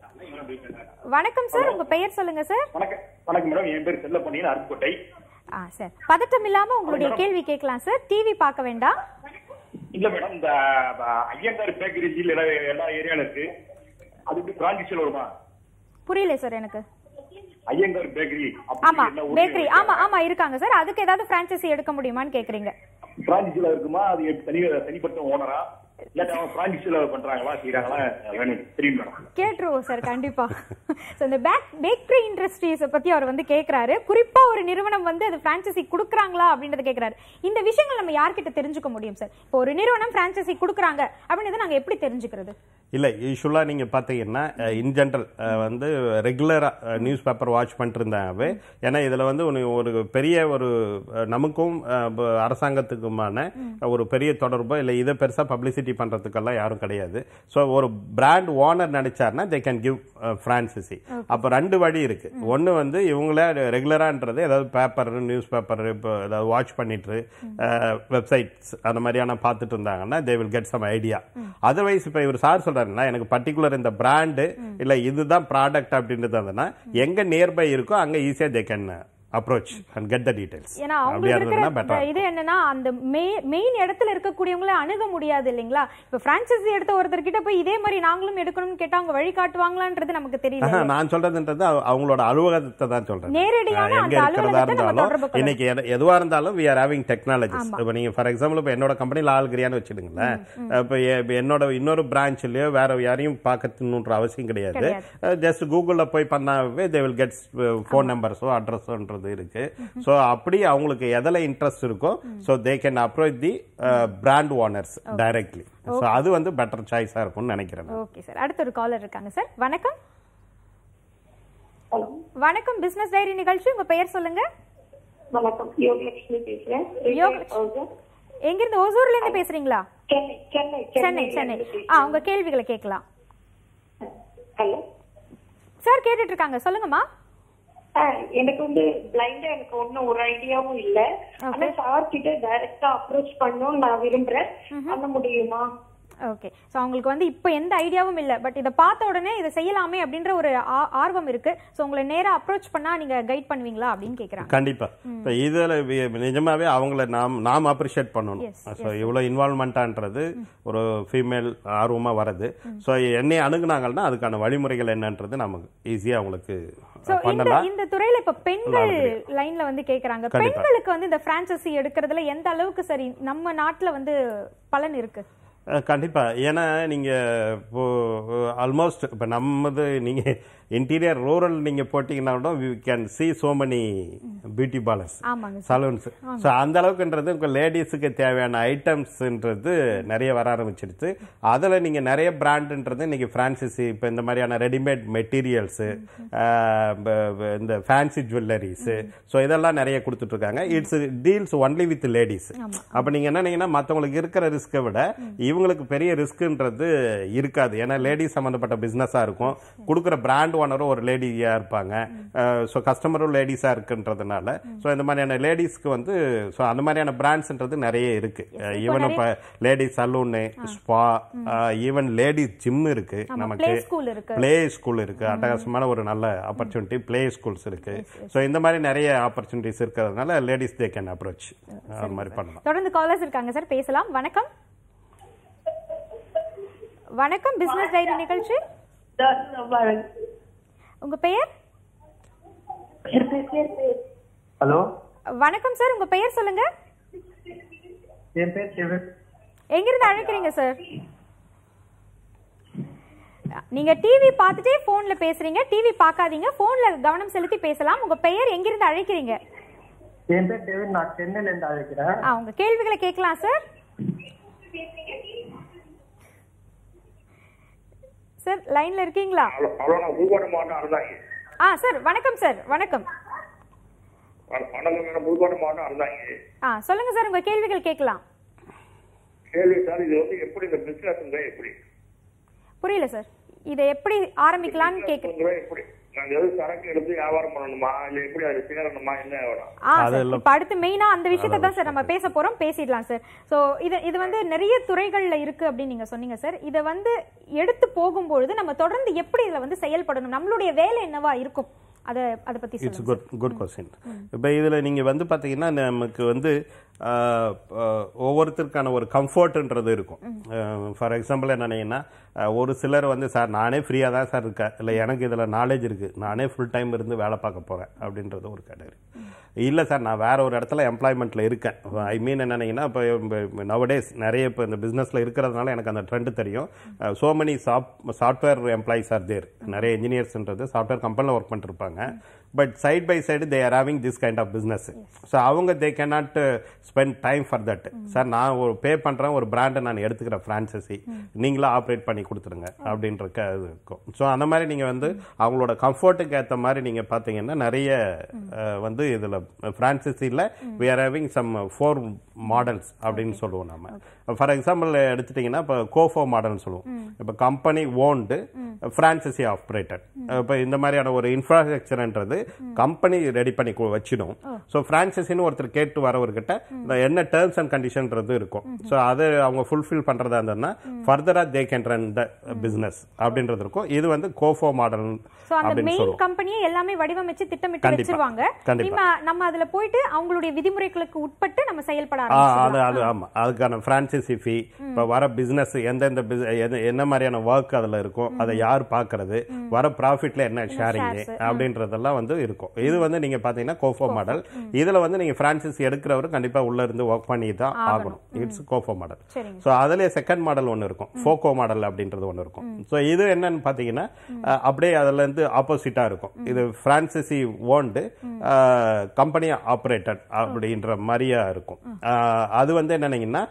வணக்கம் சார் உங்க பெயர் சொல்லுங்க சார் வணக்கம் வணக்கம் மேடம் என் பேர் செல்லப்பண்ணியன் அருப்புக்கோட்டை ஆ சார் பதட்டம் இல்லாம உங்களுடைய கேள்வி கேட்கலாம் சார் டிவி பார்க்க வேண்டாம் இல்ல மேடம் இந்த அஹ், ஐயங்கார் பேக்கரி எல்லா எல்லா ஏரியால இருக்கு அதுக்கு பிரான்சிஸ்ல வருமா புரியல சார் எனக்கு ஐயங்கார் பேக்கரி ஆமா பேக்கரி ஆமா ஆமா இருக்காங்க சார் அதுக்கு ஏதாவது பிரான்ச்சைசி எடுக்க முடியுமான்னு கேக்குறீங்க பிரான்சிஸ்ல இருக்குமா அது எப்படி தனி தனிப்பட்ட ஓனரா இல்லாட்டி அவங்க பிரான்சிஸ்ல பண்றாங்களா செய்யறாங்களா வேணும் தெரியும் மேடம் கேட்டுருவோம் சார் கண்டிப்பா ஸோ இந்த பேக் பேக்கரி இண்டஸ்ட்ரீஸை பத்தி அவர் வந்து கேக்குறாரு குறிப்பா ஒரு நிறுவனம் வந்து அது பிரான்ச்சைசி கொடுக்குறாங்களா அப்படின்றத கேக்குறாரு இந்த விஷயங்கள் நம்ம யார்கிட்ட தெரிஞ்சுக்க முடியும் சார் இப்போ ஒரு நிறுவனம் பிரான்ச்சைசி கொடுக்குறாங்க அப்படின்றத நாங்க எப்படி தெரிஞ்சுக்கிறது இல்ல யூஸ்வலா நீங்க பாத்தீங்கன்னா இன் ஜென்ரல் வந்து ரெகுலரா நியூஸ் பேப்பர் வாட்ச் பண்ணிட்டு இருந்தாவே ஏன்னா இதுல வந்து ஒரு ஒரு பெரிய ஒரு அஹ், நமக்கும் அஹ், ப- அரசாங்கத்துக்குமான ஒரு பெரிய தொடர்போ இல்ல இதை பெருசா பப்ளிசிட்டி பண்றதுக்கெல்லாம் யாரும் கிடையாது ஸோ ஒரு பிராண்ட் ஓனர் நினைச்சாருன்னா தே கேன் கிவ் பிரான்சிசி அப்ப ரெண்டு வழி இருக்கு ஒன்னு வந்து இவங்களே ரெகுலரான்றது ஏதாவது பேப்பர் நியூஸ் பேப்பர் இப்போ ஏதாவது வாட்ச் பண்ணிட்டு வெப்சைட்ஸ் அந்த மாதிரியான பார்த்துட்டு இருந்தாங்கன்னா they will get some idea otherwise இப்போ இவர் சார் சொல்றாருன்னா எனக்கு பர்டிகுலர் இந்த பிராண்டு இல்ல இதுதான் ப்ராடக்ட் அப்படின்றது இருந்ததுன்னா எங்க நியர்பை இருக்கோ அங்க ஈஸியா they can approach and get the details ஏன்னா அப்படியா அவங்களுக்கு இருந்ததுன்னா இருக்கிற பெட்டர் இது என்னன்னா அந்த மெயின் இடத்துல இருக்கக்கூடியவங்கள அணுக முடியாது இல்லைங்களா இப்ப பிரான்சைசி எடுத்த ஒருத்தர் கிட்ட போய் இதே மாதிரி நாங்களும் எடுக்கணும்னு கேட்டா அவங்க வழி காட்டுவாங்களான்றது நமக்கு தெரியல நான் சொல்றதுன்றது அவ- அவங்களோட அலுவலகத்தை தான் சொல்றேன் நேரடியான அஹ் எங்க அந்த இருக்கிறதா அலுவலகத்தை நம்ம தொடர்பு இருந்தாலும் கொள்ளணும். இன்னைக்கு எது- எதுவா இருந்தாலும் வி ஆர் ஹேவிங் டெக்னாலஜிஸ் இப்போ நீங்க ஃபார் எக்ஸாம்பிள் இப்போ என்னோட கம்பெனியில் ஆள்கிறியான்னு வச்சுடுங்களேன் இப்போ எ- இப்போ என்னோட இன்னொரு பிரான்ச்லயோ வேற யாரையும் பார்க்கணுன்ற அவசியம் கிடையாது கிடையாது. ஜஸ்ட் கூகுள்ல போய் பண்ணாவே தே வில் கெட்ஸ் ஃபோன் நம்பர்ஸோ அட்ரஸோன்றது அப்படின்றது இருக்கு ஸோ அப்படி அவங்களுக்கு எதில் இன்ட்ரெஸ்ட் இருக்கோ so they can approach the brand owners directly so அது வந்து பெட்டர் சாய்ஸாக இருக்கும்னு நினைக்கிறேன் நான். ஓகே சார் அடுத்த ஒரு காலர் இருக்காங்க சார் வணக்கம் ஹலோ வணக்கம் பிசினஸ் டைரி நிகழ்ச்சி உங்க பெயர் சொல்லுங்க வணக்கம் யோகலட்சுமி பேசுறேன் யோக- எங்கிருந்து ஓசூர்ல இருந்து பேசுறீங்களா சென்னை சென்னை சென்னை சென்னை ஆ உங்க கேள்விகளை கேட்கலாம் ஹலோ சார் கேட்டுட்டு இருக்காங்க சொல்லுங்கம்மா எனக்கு வந்து பிளைண்டா எனக்கு ஒண்ணும் ஒரு ஐடியாவும் இல்ல ஆனா சார் கிட்ட டைரக்டா அப்ரோச் பண்ணணும்னு நான் விரும்புறேன் பண்ண முடியுமா ஓகே ஸோ அவங்களுக்கு வந்து இப்போ எந்த ஐடியாவும் இல்லை பட் இதை பார்த்த உடனே இதை செய்யலாமே அப்படின்ற ஒரு ஆ- ஆர்வம் இருக்கு ஸோ உங்களை நேரா அப்ரோச் பண்ணா நீங்க கைட் பண்ணுவீங்களா அப்படின்னு கேட்குறாங்க கண்டிப்பா இப்ப இதுல வி- நிஜமாவே அவங்கள நாம் நாம் அப்ரிஷியேட் பண்ணணும் Yes, ஸோ இவ்வளவு இன்வால்மெண்ட்டான்றது ஒரு ஃபீமேல் ஆர்வமா வருது ஸோ என்னை அணுகுனாங்கன்னா அதுக்கான வழிமுறைகள் என்னன்றது நமக்கு ஈஸியா அவங்களுக்கு ஸோ இந்த பண்ணலாம் இந்த துறையில இப்ப பெண்கள் லைன்ல வந்து கேக்குறாங்க கண்டிப்பா. பெண்களுக்கு வந்து இந்த பிரான்சைசி எடுக்கிறதுல எந்த அளவுக்கு சரி நம்ம நாட்டுல வந்து பலன் இருக்கு அஹ் கண்டிப்பா ஏன்னா நீங்க இப்போ ஆல்மோஸ்ட் இப்ப நம்மது நீங்க இன்டீரியர் ரூரல் நீங்க போட்டீங்கன்னா கூட we can see so many beauty parlours ஆமாங்க சார் சலூன்ஸ் ஸோ அந்த அளவுக்குன்றது உங்க லேடிஸுக்கு தேவையான ஐட்டம்ஸ்ன்றது நிறைய வர ஆரம்பிச்சிடுச்சு அதில் நீங்கள் நிறைய பிராண்டுன்றது இன்னைக்கு ஃப்ரான்சிசி இப்போ இந்த மாதிரியான ரெடிமேட் மெட்டீரியல்ஸு இந்த ஃபேன்சி ஜுவல்லரிஸு ஸோ இதெல்லாம் நிறைய கொடுத்துட்டு இருக்காங்க it's deals only with ladies அப்போ நீங்கள் என்னன்னீங்கன்னா மற்றவங்களுக்கு இருக்கிற ரிஸ்க்கை விட இவங்களுக்கு பெரிய ரிஸ்க்குன்றது இருக்காது ஏன்னா லேடிஸ் சம்மந்தப்பட்ட பிஸ்னஸாக இருக்கும் கொடுக்குற பிராண்ட் ஓனரும் ஒரு லேடியாக இருப்பாங்க ஸோ கஸ்டமரும் லேடிஸாக இருக்குன்றதுனால ஸோ இந்த மாதிரியான லேடிஸ்க்கு வந்து ஸோ அந்த மாதிரியான பிராண்ட்ஸ்ன்றது நிறைய இருக்கு ஈவன் இப்போ ladies salon spa even ladies gym இருக்கு நமக்கு பிளே ஸ்கூல் இருக்கு பிளே ஸ்கூல் இருக்கு அட்டகாசமான ஒரு நல்ல ஆப்பர்ச்சுனிட்டி பிளே ஸ்கூல்ஸ் இருக்கு ஸோ இந்த மாதிரி நிறைய ஆப்பர்ச்சுனிட்டிஸ் இருக்கிறதுனால லேடிஸ் தே கேன் அப்ரோச் அது மாதிரி பண்ணலாம் தொடர்ந்து காலர்ஸ் இருக்காங்க சார் பேசலாம் வணக்கம் வணக்கம் பிசினஸ் டைரி நிகழ்ச்சி உங்க பெயர் ஹலோ வணக்கம் சார் உங்க பெயர் சொல்லுங்க என் பேர் சிவன் எங்கிருந்து அழைக்கிறீங்க சார் நீங்க டிவி பார்த்துட்டே போன்ல பேசுறீங்க டிவி பார்க்காதீங்க போன்ல கவனம் செலுத்தி பேசலாம் உங்க பெயர் எங்கிருந்து அழைக்கிறீங்க என் பேர் டேவிட் நான் சென்னையில இருந்து அழைக்கிறேன் ஆ உங்க கேள்விகளை கேட்கலாம் சார் சார் லைன்ல இருக்கீங்களா ஹலோ ஹலோ நான் புதுக்கோட்டை மாவட்டம் அறந்தாங்க ஆ சார் வணக்கம் சார் வணக்கம் வணக்கம் மேடம் புதுக்கோட்டை மாவட்டம் அறந்தாங்க ஆ சொல்லுங்க சார் உங்க கேள்விகள் கேட்கலாம் கேள்வி சார் இது வந்து எப்படி இந்த பிசினஸ் எப்படி புரியல சார் இதை எப்படி ஆரம்பிக்கலாம்னு கேக்குறேன் எப்படி நாங்க எதுவும் சரக்கு எடுத்து வியாபாரம் பண்ணணுமா இல்ல எப்படி அது சேரணுமா என்ன வேணும் ஆ அது சார் எல்லாம் இப்ப அடுத்து மெயினா அந்த விஷயத்தை தான் சார் நம்ம பேச போறோம் பேசிடலாம் சார் சோ இது இது வந்து நிறைய துறைகள்ல இருக்கு அப்படின்னு நீங்க சொன்னீங்க சார் இதை வந்து எடுத்து போகும்பொழுது நம்ம தொடர்ந்து எப்படி இதுல வந்து செயல்படணும் நம்மளுடைய வேலை என்னவா இருக்கும் அத அத பத்தி இட்ஸ் சொல்லுங்க குட் குட் கொஸ்டின் இப்போ இதில் நீங்கள் வந்து பார்த்தீங்கன்னா நமக்கு வந்து ஆஹ், ஆஹ், ஒவ்வொருத்தருக்கான ஒரு கம்ஃபர்ட்ன்றது இருக்கும் ஃபார் எக்ஸாம்பிள் என்னன்னீங்கன்னா ஆஹ், ஒரு சிலர் வந்து சார் நானே ஃப்ரீயாக தான் சார் இருக்கேன் இல்லை எனக்கு இதில் நாலேஜ் இருக்குது நானே ஃபுல் டைம் இருந்து வேலை பார்க்க போகிறேன் அப்படின்றது ஒரு கேட்டகரி இல்லை சார் நான் வேற ஒரு இடத்துல எம்ப்ளாய்மெண்ட்டில் இருக்கேன் ஐ மீன் என்னன்னீங்கன்னா இப்போ நவடேஸ் நிறைய இப்போ இந்த பிஸ்னஸில் இருக்கிறதுனால எனக்கு அந்த ட்ரெண்ட் தெரியும் சோ many சாப் சாஃப்ட்வேர் எம்ப்ளாயிஸ் ஆர் தேர் நிறைய இன்ஜினியர்ஸ்ன்றது சாஃப்ட்வேர் கம்பெனியில் ஒர்க் பண்ணிருப்பாங்க but side by side they are having this kind of business so அவங்க they can not spend time for that sir நான் ஒரு பே பண்ணுறேன் ஒரு பிராண்டை நான் எடுத்துக்கிறேன் ஃப்ரான்ச்சைசி நீங்களும் ஆப்ரேட் பண்ணி கொடுத்துருங்க அப்படின்ற க- இது இருக்கும் ஸோ அந்த மாதிரி நீங்கள் வந்து அவங்களோட கம்ஃபர்ட்டுக்கு ஏற்ற மாதிரி நீங்கள் பார்த்தீங்கன்னா நிறைய அஹ், வந்து இதில் ஃப்ரான்ச்சைசியில் we are having some four models அப்படின்னு சொல்லுவோம் நம்ம ஃபார் எக்ஸாம்பிள் எடுத்துட்டிங்கன்னா இப்போ கோஃபோ மாடல்னு சொல்லுவோம் இப்போ கம்பெனி ஓன்டு ஃப்ரான்ச்சைசி ஆப்ரேட்டட் இப்போ இந்த மாதிரியான ஒரு இன்ஃப்ராஸ்ட்ரக்சர்ன்றது கம்பெனி ரெடி பண்ணி கு- வச்சிடும் ஸோ ஃப்ரான்ச்சைசின்னு ஒருத்தர் கேட்டு வரவர்கிட்ட இந்த என்ன டேர்ம்ஸ் அண்ட் கண்டிஷன்றது இருக்கும் ஸோ அதை அவங்க ஃபுல்ஃபில் பண்ணுறதா இருந்ததுன்னா ஃபர்தராக they can run the business அப்படின்றது இருக்கும் இது வந்து கோஃபோ மாடல் சோ அந்த அப்படின்னு மெயின் சொல்லுவோம் கம்பெனியை எல்லாமே வடிவமைச்சு திட்டமிட்டு கண்டிப்பா. வச்சிருவாங்க கண்டிப்பா. நம்ம நம்ம அதுல போயிட்டு அவங்களுடைய விதிமுறைகளுக்கு உட்பட்டு நம்ம செயல்பட ஆ, அது ஆரம்பிச்சிடலாம் அது ஆமா அதுக்கான பிரான்ச்சைசி ஃபீ இப்போ வர பிசினஸ் எந்தெந்த bus- எந்த- என்ன மாதிரியான ஒர்க் அதுல இருக்கும் அதை யார் பார்க்கறது வர ப்ராஃபிட்ல என்ன ஷேரிங் அப்படின்றதெல்லாம் வந்து வந்து இருக்கும் இது வந்து நீங்க பாத்தீங்கன்னா கோஃபோ மாடல் இதுல வந்து நீங்க பிரான்சிஸ் எடுக்கிறவரு கண்டிப்பா உள்ள இருந்து ஒர்க் பண்ணி தான் ஆகணும் இட்ஸ் கோஃபோ மாடல் சரிங்க ஸோ அதுலேயே செகண்ட் மாடல் ஒன்று இருக்கும் ஃபோக்கோ மாடல் அப்படின்றது ஒன்று இருக்கும் ஸோ இது என்னன்னு பார்த்தீங்கன்னா அஹ், அப்படியே அதுல இருந்து ஆப்போசிட்டாக இருக்கும் இது பிரான்சிசி ஓன்டு கம்பெனி ஆப்ரேட்டட் அப்படின்ற மாதிரியா இருக்கும் அஹ், அது வந்து என்னன்னீங்கன்னா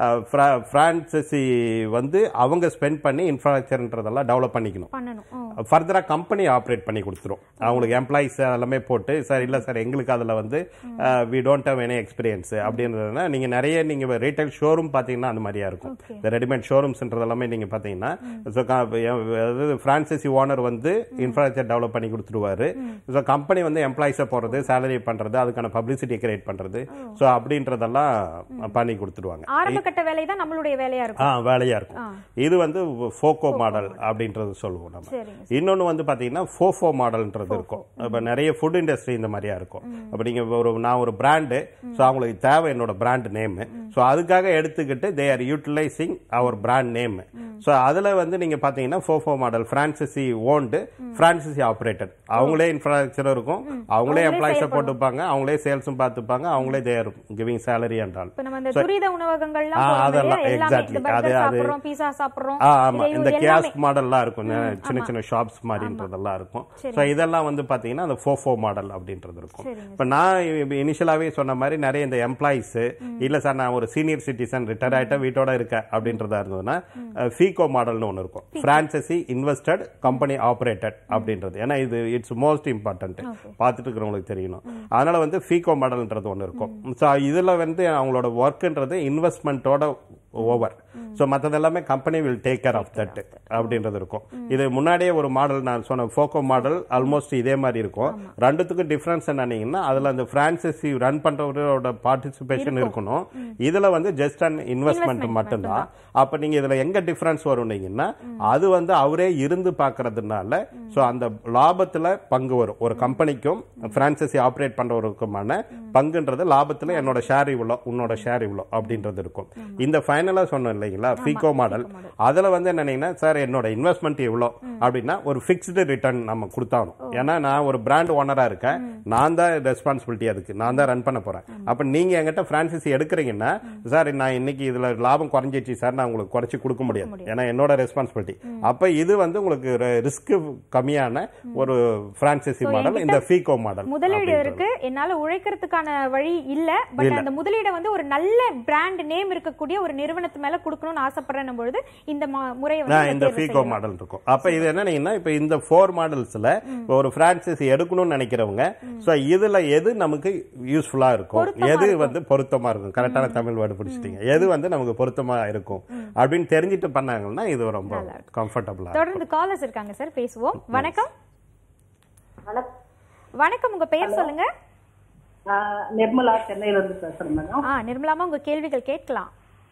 பிரான்சிசி வந்து அவங்க ஸ்பெண்ட் பண்ணி இன்ஃப்ராஸ்ட்ரக்சர்ன்றதெல்லாம் டெவலப் பண்ணிக்கணும் பண்ணணும் ஓ, ஃபர்தரா கம்பெனி ஆப்ரேட் பண்ணி கொடுத்துரும் அவங்களுக்கு எம்ப்ளாயிஸ் எல்லாமே போட்டு சார் இல்ல சார் எங்களுக்கு அதுல வந்து we don't have any experience அப்படின்றதுனா நீங்க நிறைய நீங்க ரீட்டைல் ஷோரூம் பாத்தீங்கன்னா அந்த மாதிரியா இருக்கும் Okay. இந்த ரெடிமேட் ஷோரூம்ஸ்ன்றது எல்லாமே நீங்க பாத்தீங்கன்னா so க- அதாவது பிரான்சிசி ஓனர் வந்து இன்ஃப்ராஸ்ட்ரக்சர் டெவலப் பண்ணி கொடுத்துருவாரு ஸோ கம்பெனி வந்து எம்ப்ளாயிஸை போடுறது சேலரி பண்றது அதுக்கான பப்ளிசிட்டி கிரியேட் பண்றது ஸோ அப்படின்றதெல்லாம் பண்ணி கொடுத்துருவாங்க ஆரம்ப கட்ட வேலை தான் நம்மளுடைய வேலையா ஆ இருக்கும் வேலையா இருக்கும் இது வந்து ஃபோக்கோ மாடல் அப்படின்றது சொல்லுவோம் நம்ம சரிங்க இன்னொன்னு வந்து பாத்தீங்கன்னா ஃபோஃபோ மாடல்ன்றது இருக்கும் இப்ப நிறைய ஃபுட் இண்டஸ்ட்ரி இந்த மாதிரியா இருக்கும் அப்ப நீங்க ஒரு நான் ஒரு பிராண்டு ஸோ அவங்களுக்கு தேவை என்னோட பிராண்ட் நேம் ஸோ அதுக்காக எடுத்துக்கிட்டு they are utilising our brand name so அதுல வந்து நீங்க பாத்தீங்கன்னா FOFO model franchisee owned franchisee operated அவங்களே இன்ஃப்ராஸ்ட்ரக்சர் இருக்கும் அவங்களே எம்ப்ளாயிஸை போட்டுப்பாங்க அவங்களே சேல்ஸும் பார்த்துப்பாங்க அவங்களே தேர் கிவிங் சேலரி என்றால் இப்ப நம்ம இந்த துரித உணவகங்கள்லாம் ஆ, போறோம் அதெல்லாம் இல்லையா? எல்லாமே exactly. இந்த அது- பர்கர் அது- சாப்பிடுறோம் பீஸா சாப்பிடுறோம் ஆ ஆமா இது இந்த எல்லாமே கியாஸ்க் மாடல்லாம் இருக்கும் இந்த சின்ன சின்ன ஷாப்ஸ் மாதிரின்றதெல்லாம் இருக்கும் ஸோ இதெல்லாம் வந்து பாத்தீங்கன்னா அந்த ஃபோஃபோ மாடல் அப்படின்றது இருக்கும் சரிங்க. இப்போ நான் இனிஷியலாவே சொன்ன மாதிரி நிறைய இந்த எம்ப்ளாயிஸ் இல்ல சார் நான் ஒரு சீனியர் சிட்டிசன் ரிட்டையர் ஆயிட்டா வீட்டோட இருக்கேன் அப்படின்றதா இருந்ததுன்னா ஃபீகோ மாடல்னு ஒன்று இருக்கும் பிரான்சசி இன்வெஸ்டட் கம்பெனி ஆப்ரேட்டட் அப்படின்றது ஏன்னா இது இட்ஸ் மோஸ்ட் இம்பார்ட்டன்ட் பார்த்துட்டு இருக்கிறவங்களுக்கு தெரியணும் அதனால வந்து ஃபீகோ மாடல்ன்றது ஒன்று இருக்கும் ஸோ இதுல வந்து அவங்களோட ஒர்க்ன்றது இன்வெஸ்ட்மெண்ட்டோட ஓவர் ஸோ மற்றது எல்லாமே company will take care of that அப்படின்றது இருக்கும் இது முன்னாடியே ஒரு மாடல் நான் சொன்ன ஃபோக்கோ மாடல் ஆல்மோஸ்ட் இதே மாதிரி இருக்கும் ரெண்டுத்துக்கும் டிஃபரன்ஸ் என்னன்னீங்கன்னா அதுல அந்த பிரான்சைசி ரன் பண்றவரோட பார்ட்டிசிபேஷன் இருக்கணும் இதுல வந்து ஜஸ்ட் அண்ட் இன்வெஸ்ட்மெண்ட் மட்டும்தான் அப்ப நீங்க இதுல எங்க டிஃபரன்ஸ் வரும்னீங்கன்னா அது வந்து அவரே இருந்து பாக்குறதுனால ஸோ அந்த லாபத்துல பங்கு வரும் ஒரு கம்பெனிக்கும் பிரான்சைசி ஆப்ரேட் பண்றவருக்குமான பங்குன்றது லாபத்துல என்னோட ஷேர் இவ்வளோ உன்னோட ஷேர் இவ்வளோ அப்படின்றது இருக்கும் இந்த ஃபைனலா சொன்னோம் இல்லைங்களா ஃபிகோ மாடல் அதுல வந்து என்னன்னீங்கன்னா சார் என்னோட இன்வெஸ்ட்மெண்ட் எவ்வளோ அப்படின்னா ஒரு ஃபிக்ஸ்டு ரிட்டர்ன் நம்ம கொடுத்தாகணும் ஏன்னா நான் ஒரு பிராண்ட் ஓனரா இருக்கேன் நான் தான் ரெஸ்பான்சிபிலிட்டி அதுக்கு நான் தான் ரன் பண்ண போறேன் அப்ப நீங்க என்கிட்ட பிரான்சைசி எடுக்கிறீங்கன்னா சார் நான் இன்னைக்கு இதுல லாபம் குறைஞ்சிச்சு சார் நான் உங்களுக்கு குறைச்சு கொடுக்க முடியாது ஏன்னா என்னோட ரெஸ்பான்சிபிலிட்டி அப்ப இது வந்து உங்களுக்கு ரிஸ்க் கம்மியான ஒரு பிரான்சைசி மாடல் இந்த ஃபீகோ மாடல் முதலீடு இருக்கு என்னால உழைக்கிறதுக்கான வழி இல்ல பட் அந்த முதலீடை வந்து ஒரு நல்ல பிராண்ட் நேம் இருக்கக்கூடிய ஒரு நிறுவனத்து மேல கொடுக்கணும்னு ஆசைப்படுறேன் பொழுது இந்த ம- முறையை வந்து நான் இதை இந்த தேர்வு ஃபீகோ செய்யலாம். மாடல் இருக்கும் அப்ப இது என்னன்னா இப்ப இந்த ஃபோர் மாடல்ஸ்ல ஒரு பிரான்சைசி எடுக்கணும்னு நினைக்கிறவங்க சோ இதுல எது நமக்கு யூஸ்ஃபுல்லா இருக்கும் பொருத்தமா எது இருக்கும். வந்து பொருத்தமா இருக்கும் கரெக்டான தமிழ் வேர்டு பிடிச்சிட்டீங்க எது வந்து நமக்கு பொருத்தமா இருக்கும் அப்படின்னு தெரிஞ்சுட்டு பண்ணாங்கன்னா இது ரொம்ப கம்ஃபர்டபுளா தொடர்ந்து காலர்ஸ் இருக்காங்க சார் பேசுவோம் வணக்கம் வணக்கம் வணக்கம் உங்க பெயர் சொல்லுங்க ஆஹ் நிர்மலா சென்னையில இருந்து பேசுறேன் மேடம் ஆ நிர்மலாமா உங்க கேள்விகள் கேட்கலாம்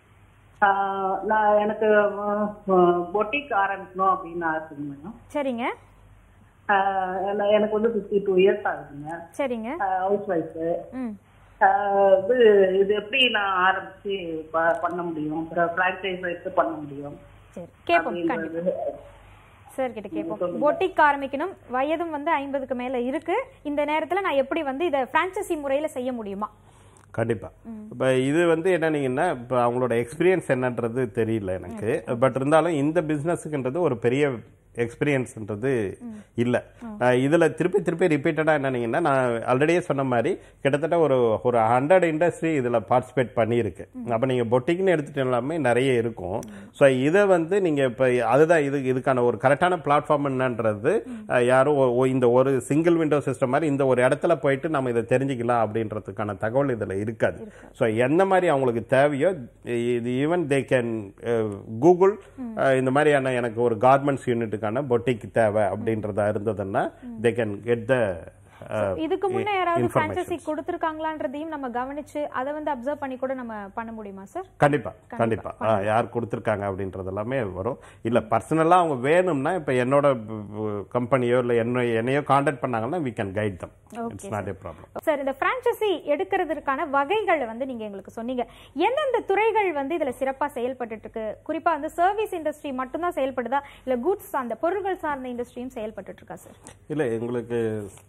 ஆஹ் நான் எனக்கு பொட்டிக் ஆரம்பிக்கணும் அப்படின்னு ஆசைங்க மேடம் சரிங்க ஆஹ் என்ன- எனக்கு வந்து ஃபிஃப்டி டூ இயர்ஸ் ஆகுதுங்க சரிங்க ஹவுஸ் ஒய்ஃப் ம் இது இது எப்படி நான் ஆரம்பிச்சு ப- பண்ண முடியும் அப்புறம் ஃப்ரான்ச்சைஸ் எடுத்து பண்ண முடியும் சரி கேட்போம் கண்டிப்பா அப்படின்றது சார் கிட்ட கேட்போம் பொட்டிக் ஆரம்பிக்கணும் வயதும் வந்து ஐம்பதுக்கு மேல இருக்கு இந்த நேரத்துல நான் எப்படி வந்து இதை பிரான்சைசி முறையில செய்ய முடியுமா கண்டிப்பா இப்ப இது வந்து என்னன்னீங்கன்னா இப்ப அவங்களோட எக்ஸ்பீரியன்ஸ் என்னன்றது தெரியல எனக்கு பட் இருந்தாலும் இந்த பிசினஸ்க்குன்றது ஒரு பெரிய எக்ஸ்பீரியன்ஸ்ன்றது இல்ல அஹ் இதுல திருப்பி திருப்பி ரிப்பீட்டடா என்னன்னீங்கன்னா நான் ஆல்ரெடியே சொன்ன மாதிரி கிட்டத்தட்ட ஒரு ஒரு ஹண்ட்ரட் இண்டஸ்ட்ரி இதுல பார்ட்டிசிபேட் பண்ணியிருக்கு அப்ப நீங்க பொட்டிக்னு எடுத்துட்டு எல்லாமே நிறைய இருக்கும் ஸோ இதை வந்து நீங்க இப்ப அதுதான் இது இதுக்கான ஒரு கரெக்டான பிளாட்ஃபார்ம் என்னன்றது அஹ் யாரும் ஒ- ஒ- இந்த ஒரு சிங்கிள் விண்டோ சிஸ்டம் மாதிரி இந்த ஒரு இடத்துல போயிட்டு நம்ம இதை தெரிஞ்சுக்கலாம் அப்படின்றதுக்கான தகவல் இதுல இருக்காது ஸோ எந்த மாதிரி அவங்களுக்கு தேவையோ இது ஈவன் தே கேன் கூகுள் இந்த மாதிரியான எனக்கு ஒரு கார்மெண்ட்ஸ் யூனிட்டுக்கான பொட்டிக் தேவை அப்படின்றதா இருந்ததுன்னா தே கேன் கெட் த இதுக்கு முன்ன யாராவது பிரான்சைசி கொடுத்திருக்காங்களான்றதையும் நம்ம கவனிச்சு அதை வந்து அப்சர்வ் பண்ணி கூட நம்ம பண்ண முடியுமா சார் கண்டிப்பா கண்டிப்பா ஆ, யார் கொடுத்துருக்காங்க அப்படின்றது எல்லாமே வரும் இல்ல பர்சனலா அவங்க வேணும்னா இப்ப என்னோட கம்பெனியோ இல்ல என்ன என்னையோ காண்டாக்ட் பண்ணாங்கன்னா we can guide them it's not a problem sir இந்த பிரான்சைசி எடுக்கிறதுக்கான வகைகள் வந்து நீங்க எங்களுக்கு சொன்னீங்க எந்தெந்த துறைகள் வந்து இதுல சிறப்பா செயல்பட்டுட்டு இருக்கு குறிப்பா வந்து சர்வீஸ் இண்டஸ்ட்ரி மட்டும்தான் செயல்படுதா இல்ல குட்ஸ் அந்த பொருட்கள் சார்ந்த இண்டஸ்ட்ரியும் செயல்பட்டுட்டு இருக்கா சார் இல்ல எங்களுக்கு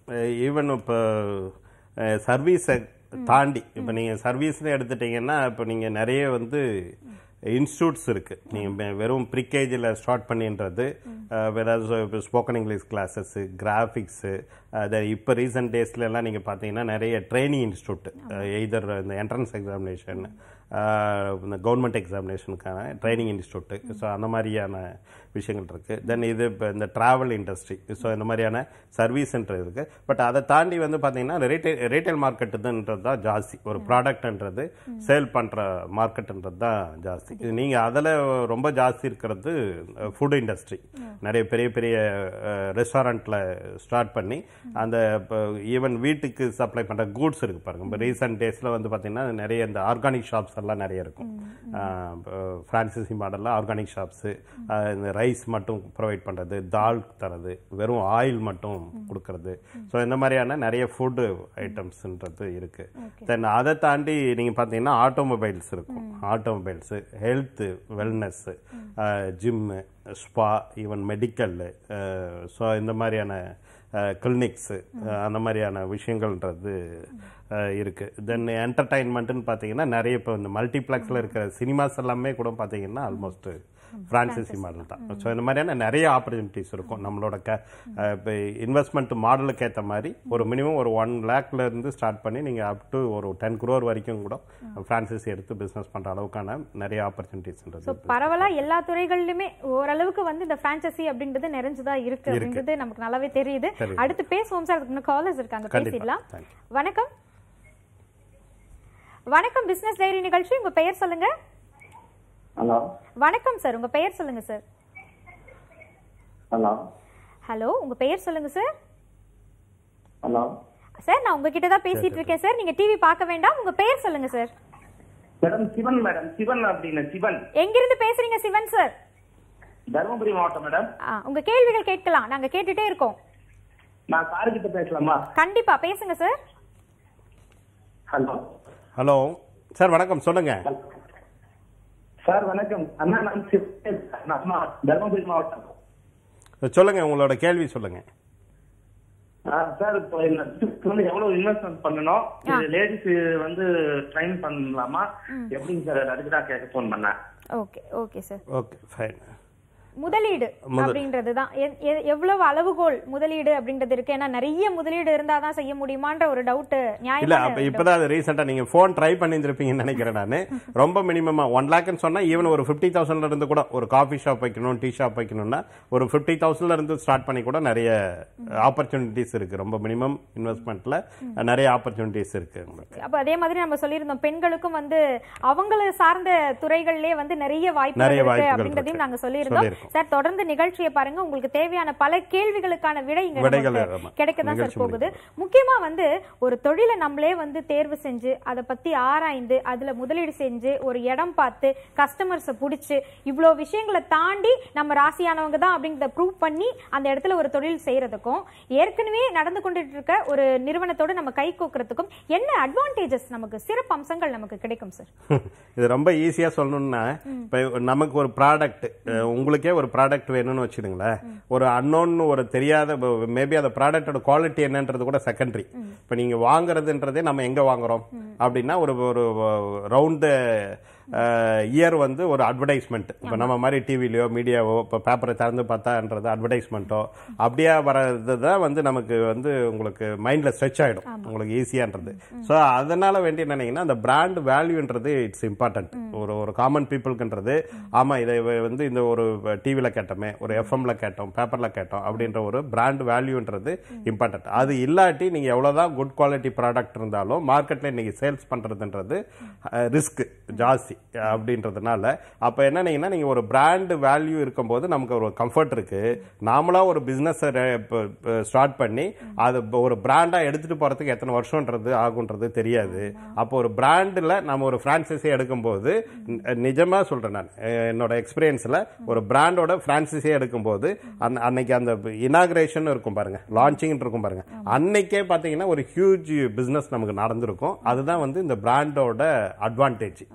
ஈவன் இப்போ சர்வீஸை தாண்டி இப்போ நீங்கள் சர்வீஸ்னு எடுத்துட்டீங்கன்னா இப்போ நீங்கள் நிறைய வந்து இன்ஸ்டியூட்ஸ் இருக்கு நீங்கள் வெறும் ப்ரிகேஜில் ஸ்டார்ட் பண்ணின்றது வேற ஸ்போக்கன் இங்கிலீஷ் கிளாஸஸ் கிராஃபிக்ஸு இப்போ ரீசெண்ட் டேஸ்ல எல்லாம் நீங்கள் பார்த்தீங்கன்னா நிறைய ட்ரைனிங் இன்ஸ்டியூட் எய்தர் இந்த என்ட்ரன்ஸ் எக்ஸாமினேஷன் இந்த கவர்மெண்ட் எக்ஸாமினேஷனுக்கான ட்ரைனிங் இன்ஸ்டியூட்டு ஸோ அந்த மாதிரியான விஷயங்கள் இருக்குது தென் இது இப்போ இந்த ட்ராவல் இண்டஸ்ட்ரி ஸோ இந்த மாதிரியான சர்வீஸ்ன்றது இருக்குது பட் அதை தாண்டி வந்து பார்த்தீங்கன்னா ரீட்டைல் ரீட்டைல் மார்க்கெட்டுன்றது தான் ஜாஸ்தி ஒரு ப்ராடக்ட்ன்றது சேல் பண்ணுற மார்க்கெட்டுன்றது தான் ஜாஸ்தி இது நீங்கள் அதில் ரொம்ப ஜாஸ்தி இருக்கிறது ஃபுட் இண்டஸ்ட்ரி நிறைய பெரிய பெரிய ரெஸ்டாரண்ட்டில் ஸ்டார்ட் பண்ணி அந்த ஈவன் வீட்டுக்கு சப்ளை பண்ணுற கூட்ஸ் இருக்கு பாருங்க இப்போ ரீசெண்ட் டேஸில் வந்து பார்த்தீங்கன்னா நிறைய இந்த ஆர்கானிக் ஷாப்ஸ் எல்லாம் நிறைய இருக்கும் ஃப்ரான்சிசி மாடலில் ஆர்கானிக் ஷாப்ஸு இந்த ரைஸ் மட்டும் ப்ரொவைட் பண்ணுறது தால் தரது வெறும் ஆயில் மட்டும் கொடுக்கறது ஸோ இந்த மாதிரியான நிறைய ஃபுட்டு ஐட்டம்ஸ்ன்றது இருக்கு தென் அதை தாண்டி நீங்கள் பார்த்தீங்கன்னா ஆட்டோமொபைல்ஸ் இருக்கும் automobiles health wellness gym spa even medical so இந்த மாதிரியான கிளினிக்ஸு அந்த மாதிரியான விஷயங்கள்ன்றது அஹ், இருக்கு தென் என்டர்டைன்மெண்ட்னு பார்த்தீங்கன்னா நிறைய இப்போ இந்த மல்டிப்ளெக்ஸில் இருக்கிற சினிமாஸ் எல்லாமே கூட பார்த்தீங்கன்னா ஆல்மோஸ்ட் ஃப்ரான்சிசி மாடல் தான் ஸோ இந்த மாதிரியான நிறைய ஆப்பர்ச்சுனிட்டிஸ் இருக்கும் நம்மளோட க இப்போ இன்வெஸ்ட்மெண்ட் மாடலுக்கு ஏற்ற மாதிரி ஒரு மினிமம் ஒரு ஒன் லேக்ல இருந்து ஸ்டார்ட் பண்ணி நீங்கள் அப் டு ஒரு டென் குரோர் வரைக்கும் கூட ஃப்ரான்சிசி எடுத்து பிஸ்னஸ் பண்ணுற அளவுக்கான நிறைய ஸோ ஆப்பர்ச்சுனிட்டிஸ்ன்றது பரவலா எல்லா துறைகளிலுமே ஓரளவுக்கு வந்து இந்த ஃபேண்டசி அப்படின்றது நிறைஞ்சுதான் இருக்கு அப்படின்றது நமக்கு நல்லாவே தெரியுது தெரியுது. அடுத்து பேசுவோம் சார் அதுக்கு காலர்ஸ் இருக்காங்க கண்டிப்பா. பேசிடலாம் Thank வணக்கம் வணக்கம் பிசினஸ் டைரி நிகழ்ச்சி உங்க பெயர் சொல்லுங்க ஹலோ வணக்கம் சார் உங்க பெயர் சொல்லுங்க சார் ஹலோ ஹலோ உங்க பெயர் சொல்லுங்க சார் ஹலோ சார் நான் உங்ககிட்ட தான் பேசிட்டு இருக்கேன் சார் நீங்க டிவி பார்க்க வேண்டாம் உங்க பெயர் சொல்லுங்க sir madam Sivan madam Sivan அப்படின்னு சிவன் எங்கிருந்து பேசுறீங்க சிவன் சார் தருமபுரி மாவட்டம் மேடம் ஆ, உங்க கேள்விகள் கேட்கலாம் நாங்க கேட்டுட்டே இருக்கோம் நான் சாருக்கிட்ட பேசலாமா கண்டிப்பா பேசுங்க சார் ஹலோ ஹலோ சார் வணக்கம் சொல்லுங்க சார் வணக்கம் அண்ணா நான் சிவன் நான் அம்மா தருமபுரி மாவட்டம் சொல்லுங்க உங்களோட கேள்வி சொல்லுங்க ஆ, சார் இப்போ இந்த business வந்து எவ்வளவு இன்வெஸ்ட்மெண்ட் பண்ணணும் இது லேடிஸ் வந்து ட்ரைன் பண்ணலாமா எப்படிங்க சார் அதுக்கு தான் கேட்க ஃபோன் பண்ணேன் okay okay sir okay fine முதலீடு அப்படின்றது தான் எவ்வளவு அளவுகோல் முதலீடு அப்படின்றது இருக்கு ஏன்னா நிறைய முதலீடு இருந்தா தான் செய்ய முடியுமான்ற ஒரு டவுட் இல்ல அப்ப இப்பதான் அது ரீசெண்டா நீங்க போன் ட்ரை பண்ணியிருந்திருப்பீங்கன்னு நினைக்கிறேன் நானு ரொம்ப மினிமமா ஒன் லேக்னு சொன்னா ஈவன் ஒரு ஃபிஃப்டி தௌசண்ட்ல இருந்து கூட ஒரு காஃபி ஷாப் வைக்கணும் டீ ஷாப் வைக்கணும்னா ஒரு ஃபிஃப்டி தௌசண்ட்ல இருந்து ஸ்டார்ட் பண்ணி கூட நிறைய ஆப்பர்ச்சுனிட்டிஸ் இருக்கு ரொம்ப மினிமம் இன்வெஸ்ட்மெண்ட்ல நிறைய ஆப்பர்ச்சுனிட்டிஸ் இருக்கு உங்களுக்கு அப்ப அதே மாதிரி நம்ம சொல்லியிருந்தோம் பெண்களுக்கும் வந்து அவங்கள சார்ந்த துறைகள்லயே வந்து நிறைய வாய்ப்புகள் நிறைய இருக்கு வாய்ப்புகள் அப்படின்றதையும் இருக்கு. நாங்க சொல்லியிருந்தோம் சொல்லியிருக்கோம். சார் தொடர்ந்து நிகழ்ச்சியை பாருங்க உங்களுக்கு தேவையான பல கேள்விகளுக்கான விடை இங்க விடைகள் நமக்கு ஆமா. கிடைக்க தான் சார் நிகழ்ச்சி போகுது முக்கியமா வந்து ஒரு தொழிலை நம்மளே வந்து தேர்வு செஞ்சு அதை பத்தி ஆராய்ந்து அதுல முதலீடு செஞ்சு ஒரு இடம் பார்த்து கஸ்டமர்ஸை பிடிச்சு இவ்வளோ விஷயங்களை தாண்டி நம்ம ராசியானவங்க தான் அப்படிங்கிறத ப்ரூவ் பண்ணி அந்த இடத்துல ஒரு தொழில் செய்யறதுக்கும் ஏற்கனவே நடந்து கொண்டுட்டு இருக்க ஒரு நிறுவனத்தோட நம்ம கை கோக்குறதுக்கும் என்ன அட்வான்டேஜஸ் நமக்கு சிறப்பு அம்சங்கள் நமக்கு கிடைக்கும் சார் இது ரொம்ப ஈஸியா சொல்லணும்னா இப்ப நமக்கு ஒரு ப்ராடக்ட் உங்களுக்கே ஒரு ப்ராடக்ட் வேணும்னு வச்சுடுங்களேன் ஒரு அன்னோன் ஒரு தெரியாத மேபி அந்த ப்ராடக்டோட குவாலிட்டி என்னன்றது கூட செகண்டரி இப்ப நீங்க வாங்குறதுன்றதே நம்ம எங்க வாங்குறோம் அப்படின்னா ஒரு ஒரு ரவுண்டு இயர் வந்து ஒரு அட்வர்டைஸ்மெண்ட் இப்போ நம்ம மாதிரி டிவிலையோ மீடியாவோ இப்போ பேப்பரை திறந்து பார்த்தான்றது அட்வர்டைஸ்மெண்ட்டோ அப்படியே வர்றது தான் வந்து நமக்கு வந்து உங்களுக்கு மைண்ட்ல ஸ்ட்ரெச் ஆயிடும் உங்களுக்கு ஈஸியான்றது ஸோ அதனால வேண்டி என்னன்னீங்கன்னா அந்த பிராண்ட் வேல்யூன்றது இட்ஸ் இம்பார்ட்டன்ட் ஒரு ஒரு காமன் பீப்புளுக்குன்றது ஆமா இதை வந்து இந்த ஒரு டிவில கேட்டோமே ஒரு எஃப்எம்ல கேட்டோம் பேப்பர்ல கேட்டோம் அப்படின்ற ஒரு பிராண்ட் வேல்யூன்றது இம்பார்ட்டன்ட் அது இல்லாட்டி நீங்க எவ்வளவுதான் குட் குவாலிட்டி ப்ராடக்ட் இருந்தாலும் மார்க்கெட்ல இன்னைக்கு சேல்ஸ் பண்றதுன்றது ரிஸ்க் ஜாஸ்தி அப்படின்றதுனால அப்ப என்னன்னீங்கன்னா நீங்க ஒரு பிராண்ட் வேல்யூ இருக்கும்போது நமக்கு ஒரு கம்ஃபர்ட் இருக்கு நாமளா ஒரு பிசினஸ் ஸ்டார்ட் பண்ணி அது ஒரு பிராண்டா எடுத்துட்டு போறதுக்கு எத்தனை வருஷம்ன்றது ஆகுன்றது தெரியாது அப்போ ஒரு பிராண்ட்ல நம்ம ஒரு பிரான்சைஸி எடுக்கும்போது நி- நிஜமா சொல்றேன் நான் அஹ் என்னோட எக்ஸ்பீரியன்ஸ்ல ஒரு பிராண்டோட பிரான்சைஸி எடுக்கும்போது அன்ன- அன்னைக்கு அந்த இனாகிரேஷன் இருக்கும் பாருங்க லான்ச்சிங் இருக்கும் பாருங்க அன்னைக்கே பாத்தீங்கன்னா ஒரு ஹியூஜ் பிசினஸ் நமக்கு நடந்திருக்கும் அதுதான் வந்து இந்த பிராண்டோட அட்வான்டேஜ் நம்ம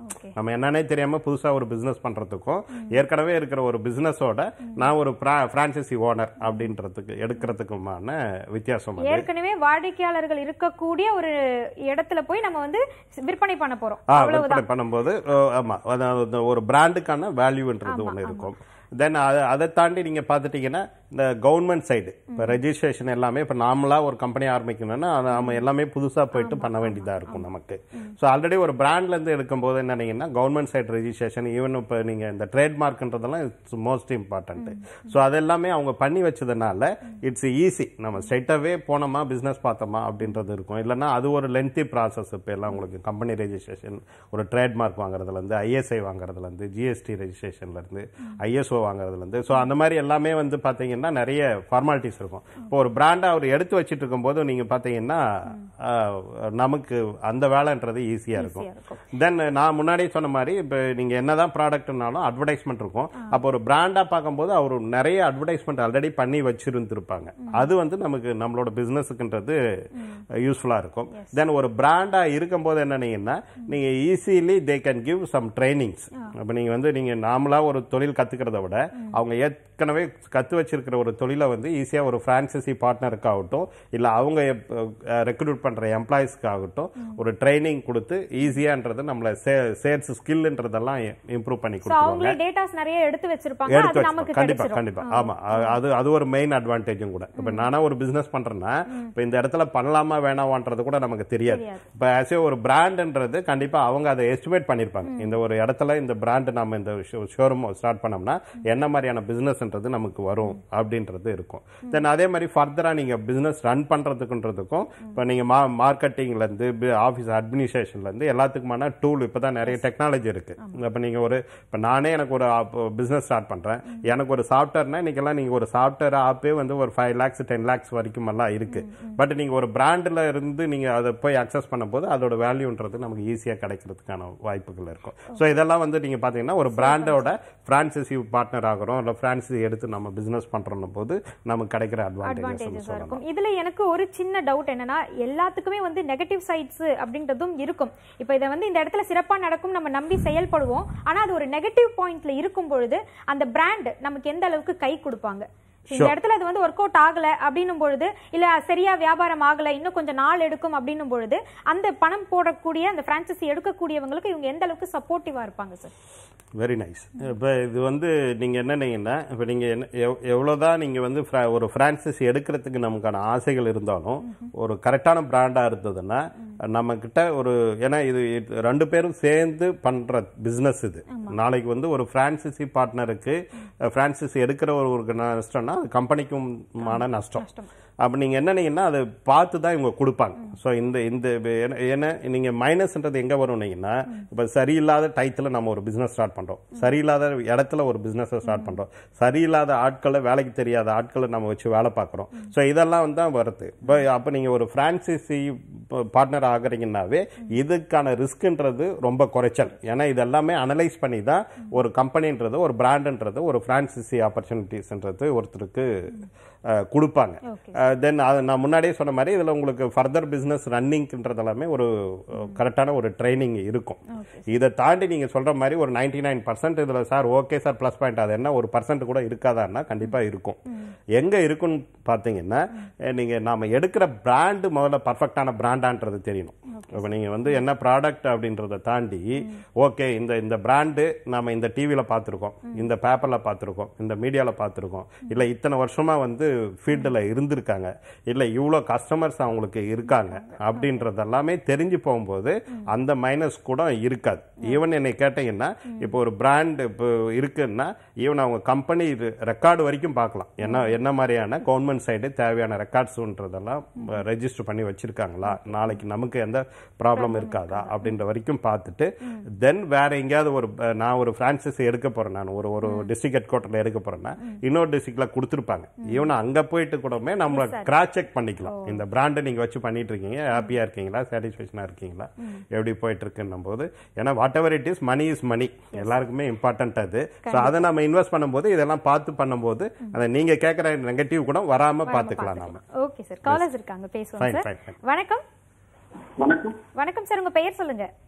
நம்ம என்னன்னே தெரியாம புதுசா ஒரு பிசினஸ் பண்றதுக்கும் ஏற்கனவே இருக்கிற ஒரு பிசினஸோட நான் ஒரு பிரான்சைசி ஓனர் அப்படின்றதுக்கு எடுக்கிறதுக்குமான வித்தியாசம் அது. ஏற்கனவே வாடிக்கையாளர்கள் இருக்கக்கூடிய ஒரு இடத்துல போய் நம்ம வந்து விற்பனை பண்ண போறோம் ஆ அவ்வளவுதான் விற்பனை பண்ணும்போது ஓ, ஆமா அதாவது இந்த ஒரு பிராண்டுக்கான வேல்யூன்றது ஒன்று இருக்கும் தென் அதை அதை தாண்டி நீங்க பார்த்துட்டீங்கன்னா இந்த கவர்மெண்ட் சைடு இப்போ ரெஜிஸ்ட்ரேஷன் எல்லாமே இப்போ நாமளா ஒரு கம்பெனி ஆரம்பிக்கணும்னா அது நாம எல்லாமே புதுசா போயிட்டு பண்ண வேண்டியதா இருக்கும் நமக்கு ஸோ ஆல்ரெடி ஒரு பிராண்ட்ல இருந்து எடுக்கும்போது என்னன்னீங்கன்னா கவர்மெண்ட் சைடு ரெஜிஸ்ட்ரேஷன் ஈவன் இப்போ நீங்க இந்த ட்ரேட்மார்க்ன்றதெல்லாம் இட்ஸ் மோஸ்ட் இம்பார்ட்டன்ட் ஸோ அதெல்லாமே அவங்க பண்ணி வச்சதுனால இட்ஸ் ஈஸி நம்ம ஸ்ட்ரைட்டாகவே போனோமா பிஸ்னஸ் பார்த்தோமா அப்படின்றது இருக்கும் இல்லைன்னா அது ஒரு லென்த்தி ப்ராசஸ் இப்போ எல்லாம் உங்களுக்கு கம்பெனி ரெஜிஸ்ட்ரேஷன் ஒரு ட்ரேட்மார்க் வாங்குறதுலேருந்து ஐஎஸ்ஐ வாங்குறதுலேருந்து ஜிஎஸ்டி ரெஜிஸ்ட்ரேஷன்லேருந்து ஐஎஸ்ஓ வாங்குறதுலேருந்து ஸோ அந்த மாதிரி எல்லாமே வந்து பார்த்தீங்கன்னா நிறைய ஃபார்மாலிட்டிஸ் இருக்கும் இப்போ ஒரு பிராண்டை அவர் எடுத்து வச்சிட்டு இருக்கும்போது நீங்கள் பார்த்தீங்கன்னா ஆஹ், நமக்கு அந்த வேலைன்றது ஈஸியாக இருக்கும் தென் நான் முன்னாடியே சொன்ன மாதிரி இப்போ நீங்கள் என்னதான் ப்ராடக்ட்னாலும் அட்வர்டைஸ்மெண்ட் இருக்கும் அப்போ ஒரு பிராண்டாக பார்க்கும்போது அவர் நிறைய அட்வர்டைஸ்மெண்ட் ஆல்ரெடி பண்ணி வச்சிருந்துருப்பாங்க அது வந்து நமக்கு நம்மளோட பிஸ்னஸுக்குன்றது யூஸ்ஃபுல்லாக இருக்கும் தென் ஒரு பிராண்டாக இருக்கும்போது என்னன்னீங்கன்னா நீங்கள் easily they can give some trainings அப்போ நீங்கள் வந்து நீங்கள் நாமளாக ஒரு தொழில் கற்றுக்கிறத விட அவங்க ஏற்கனவே கற்று வச்சிருக்கிற ஒரு தொழிலை வந்து ஈஸியாக ஒரு ஃப்ரான்சைசி பார்ட்னருக்காகட்டும் இல்லை அவங்க ரெக்ரூட் பண்ணுற எம்ப்ளாயிஸ்க்காகட்டும் ஒரு ட்ரைனிங் கொடுத்து ஈஸியான்றது நம்மளை சேல்ஸ் ஸ்கில்ன்றதெல்லாம் இம்ப்ரூவ் பண்ணி சோ கொடுத்துருவாங்க அவங்களே டேட்டாஸ் நிறைய எடுத்து வச்சிருப்பாங்க எடுத்து அது நமக்கு வச்சுப்போம். கண்டிப்பா கிடைச்சிரும் கண்டிப்பா ஆமா அ- அது அது ஒரு மெயின் அட்வான்டேஜும் கூட இப்ப நானா ஒரு பிசினஸ் பண்றேன்னா இப்ப இந்த இடத்துல பண்ணலாமா வேணாமான்றது கூட நமக்கு தெரியாது இப்ப ஆஸ் ஒரு பிராண்ட்ன்றது கண்டிப்பா அவங்க அதை எஸ்டிமேட் பண்ணிருப்பாங்க இந்த ஒரு இடத்துல இந்த பிராண்ட் நம்ம இந்த ஷோரூம் ஸ்டார்ட் பண்ணோம்னா என்ன மாதிரியான பிசினஸ்ன்றது நமக்கு வரும் அப்படின்றது இருக்கும் தென் அதே மாதிரி ஃபர்தரா நீங்க பிசினஸ் ரன் பண்றதுக்குன்றதுக்கும் இப்ப நீங்க மார்க்கெட்டிங்ல இருந்து ஆபீஸ் அட்மினிஸ்ட்ரேஷன்ல இருந்து எல்லாத்துக்குமான டூல் இப்பதான் நிறைய டெக்னாலஜி இருக்கு இப்ப நீங்க ஒரு இப்ப நானே எனக்கு ஒரு பிசினஸ் ஸ்டார்ட் பண்றேன் எனக்கு ஒரு சாஃப்ட்வேர்னா இன்னைக்கெல்லாம் நீங்க ஒரு சாஃப்ட்வேர் ஆப்பே வந்து ஒரு ஃபைவ் லேக்ஸ் டென் லேக்ஸ் வரைக்கும் எல்லாம் இருக்கு பட் நீங்க ஒரு பிராண்ட்ல இருந்து நீங்க அதை போய் அக்சஸ் பண்ணும்போது அதோட வேல்யூன்றது நமக்கு ஈஸியா கிடைக்கிறதுக்கான வாய்ப்புகள் இருக்கும் ஸோ இதெல்லாம் வந்து நீங்க பாத்தீங்கன்னா ஒரு பிராண்டோட பிரான்சைசி பார்ட்னர் ஆகிறோம் இல்ல பிரான்சைசி எடுத்து நம்ம பிசினஸ் பண்றோம் போது நமக்கு கிடைக்கிற அட்வான்டேஜஸ் அட்வான்டேஜஸா சொல்லலாம் இருக்கும் இதுல எனக்கு ஒரு சின்ன டவுட் என்னன்னா எல்லாத்துக்குமே வந்து நெகட்டிவ் சைட்ஸ் அப்படின்றதும் இருக்கும் இப்போ இதை வந்து இந்த இடத்துல சிறப்பா நடக்கும் நம்ம நம்பி செயல்படுவோம் ஆனா அது ஒரு நெகட்டிவ் பாயிண்ட்ல இருக்கும் பொழுது அந்த பிராண்ட் நமக்கு எந்த அளவுக்கு கை கொடுப்பாங்க இந்த இடத்துல அது வந்து ஒர்க் அவுட் ஆகல அப்படின்னும் பொழுது இல்ல சரியா வியாபாரம் ஆகல இன்னும் கொஞ்சம் நாள் எடுக்கும் அப்படின்னும் பொழுது அந்த பணம் போடக்கூடிய அந்த பிரான்சைசி எடுக்கக்கூடியவங்களுக்கு இவங்க எந்த அளவுக்கு சப்போர்ட்டிவா இருப்பாங்க சார் வெரி நைஸ் இப்போ இது வந்து நீங்கள் என்னன்னீங்கன்னா இப்போ நீங்கள் என்ன எவ்- எவ்வளவுதான் நீங்கள் வந்து fra- ஒரு ஃப்ரான்சைஸ் எடுக்கிறதுக்கு நமக்கான ஆசைகள் இருந்தாலும் ஒரு கரெக்டான பிராண்டாக இருந்ததுன்னா நம்ம கிட்ட ஒரு ஏன்னா இது இது ரெண்டு பேரும் சேர்ந்து பண்ணுற பிஸ்னஸ் இது நாளைக்கு வந்து ஒரு ஃப்ரான்சைசி பார்ட்னருக்கு ஃப்ரான்சைசி எடுக்கிற ஒரு ஒரு நஷ்டம்னா அது கம்பெனிக்குமான நஷ்டம் அப்போ நீங்கள் என்னன்னீங்கன்னா அதை பார்த்து தான் இவங்க கொடுப்பாங்க ஸோ இந்த இந்த என்ன- என்ன நீங்கள் மைனஸ்ன்றது எங்கே வரும்னீங்கன்னா இப்போ சரியில்லாத டயத்தில் நம்ம ஒரு பிஸ்னஸ் ஸ்டார்ட் பண்ணுறோம் சரியில்லாத இடத்துல ஒரு பிஸ்னஸை ஸ்டார்ட் பண்ணுறோம் சரியில்லாத ஆட்களை வேலைக்கு தெரியாத ஆட்களை நம்ம வச்சு வேலை பார்க்குறோம் ஸோ இதெல்லாம் வந்து தான் வருது இப்போ அப்போ நீங்கள் ஒரு ஃப்ரான்சைசி பார்ட்னர் ஆகுறீங்கன்னாவே இதுக்கான ரிஸ்க்ன்றது ரொம்ப குறைச்சல் ஏன்னா இதெல்லாமே அனலைஸ் பண்ணி தான் ஒரு கம்பெனின்றது ஒரு பிராண்டுன்றது ஒரு ஃப்ரான்சைசி ஆப்பர்ச்சுனிட்டிஸ்ன்றது ஒருத்தருக்கு அஹ், கொடுப்பாங்க தென் அது நான் முன்னாடியே சொன்ன மாதிரி இதில் உங்களுக்கு ஃபர்தர் பிஸ்னஸ் ரன்னிங்ன்றது எல்லாமே ஒரு கரெக்டான ஒரு ட்ரைனிங் இருக்கும் இதை தாண்டி நீங்கள் சொல்கிற மாதிரி ஒரு நைன்டி நைன் பர்சன்ட் இதில் sir okay sir plus point அது என்ன ஒரு பர்சன்ட் கூட இருக்காதான்னா கண்டிப்பாக இருக்கும் எங்கே இருக்குன்னு பார்த்தீங்கன்னா நீங்கள் நாம எடுக்கிற பிராண்டு முதல்ல பர்ஃபெக்டான பிராண்டான்றது தெரியணும் இப்போ நீங்கள் வந்து என்ன ப்ராடக்ட் அப்படின்றத தாண்டி ஓகே இந்த இந்த பிராண்டு நாம இந்த டிவியில் பார்த்துருக்கோம் இந்த பேப்பரில் பார்த்துருக்கோம் இந்த மீடியாவில் பார்த்துருக்கோம் இல்லை இத்தனை வருஷமா வந்து ஃபீல்டில் இருந்திருக்காங்க இல்லை இவ்வளோ கஸ்டமர்ஸ் அவங்களுக்கு இருக்காங்க அப்படின்றது எல்லாமே தெரிஞ்சு போகும்போது அந்த மைனஸ் கூட இருக்காது ஈவன் என்னை கேட்டீங்கன்னா இப்போ ஒரு பிராண்ட் இப்போ இருக்குன்னா ஈவன் அவங்க கம்பெனி ரெக்கார்டு வரைக்கும் பார்க்கலாம் என்ன என்ன மாதிரியான கவர்மெண்ட் சைடு தேவையான ரெக்கார்ட்ஸ்ன்றதெல்லாம் ரெஜிஸ்டர் பண்ணி வச்சிருக்காங்களா நாளைக்கு நமக்கு எந்த ப்ராப்ளம் இருக்காதா அப்படின்ற வரைக்கும் பார்த்துட்டு தென் வேற எங்கேயாவது ஒரு அஹ், நான் ஒரு பிரான்சைஸ் எடுக்க போறேன் நான் ஒரு ஒரு டிஸ்ட்ரிக்ட் ஹெட் குவார்டர்ல எடுக்க போறேன்னா இன்னொரு டிஸ்ட்ரிக்ட்ல கொடுத்துருப்பாங்க ஈவன் அங்க போயிட்டு கூடமே நம்ம கிராஸ் செக் பண்ணிக்கலாம் இந்த பிராண்டை நீங்க வச்சு பண்ணிட்டு இருக்கீங்க ஹாப்பியா இருக்கீங்களா சாட்டிஸ்ஃபேக்ஷனா இருக்கீங்களா எப்படி போயிட்டு இருக்குன்னும் போது ஏன்னா whatever it is money is money எல்லாருக்குமே இம்பார்ட்டன்ட் அது ஸோ அதை நம்ம இன்வெஸ்ட் பண்ணும்போது இதெல்லாம் பார்த்து பண்ணும்போது அதை நீங்க கேட்குற நெகட்டிவ் கூட வராம பார்த்துக்கலாம் நாம ஓகே சார் காலர்ஸ் இருக்காங்க பேசுவோம் Fine, சார் fine, fine. வணக்கம் வணக்கம் வணக்கம் சார் உங்க பெயர் சொல்லுங்க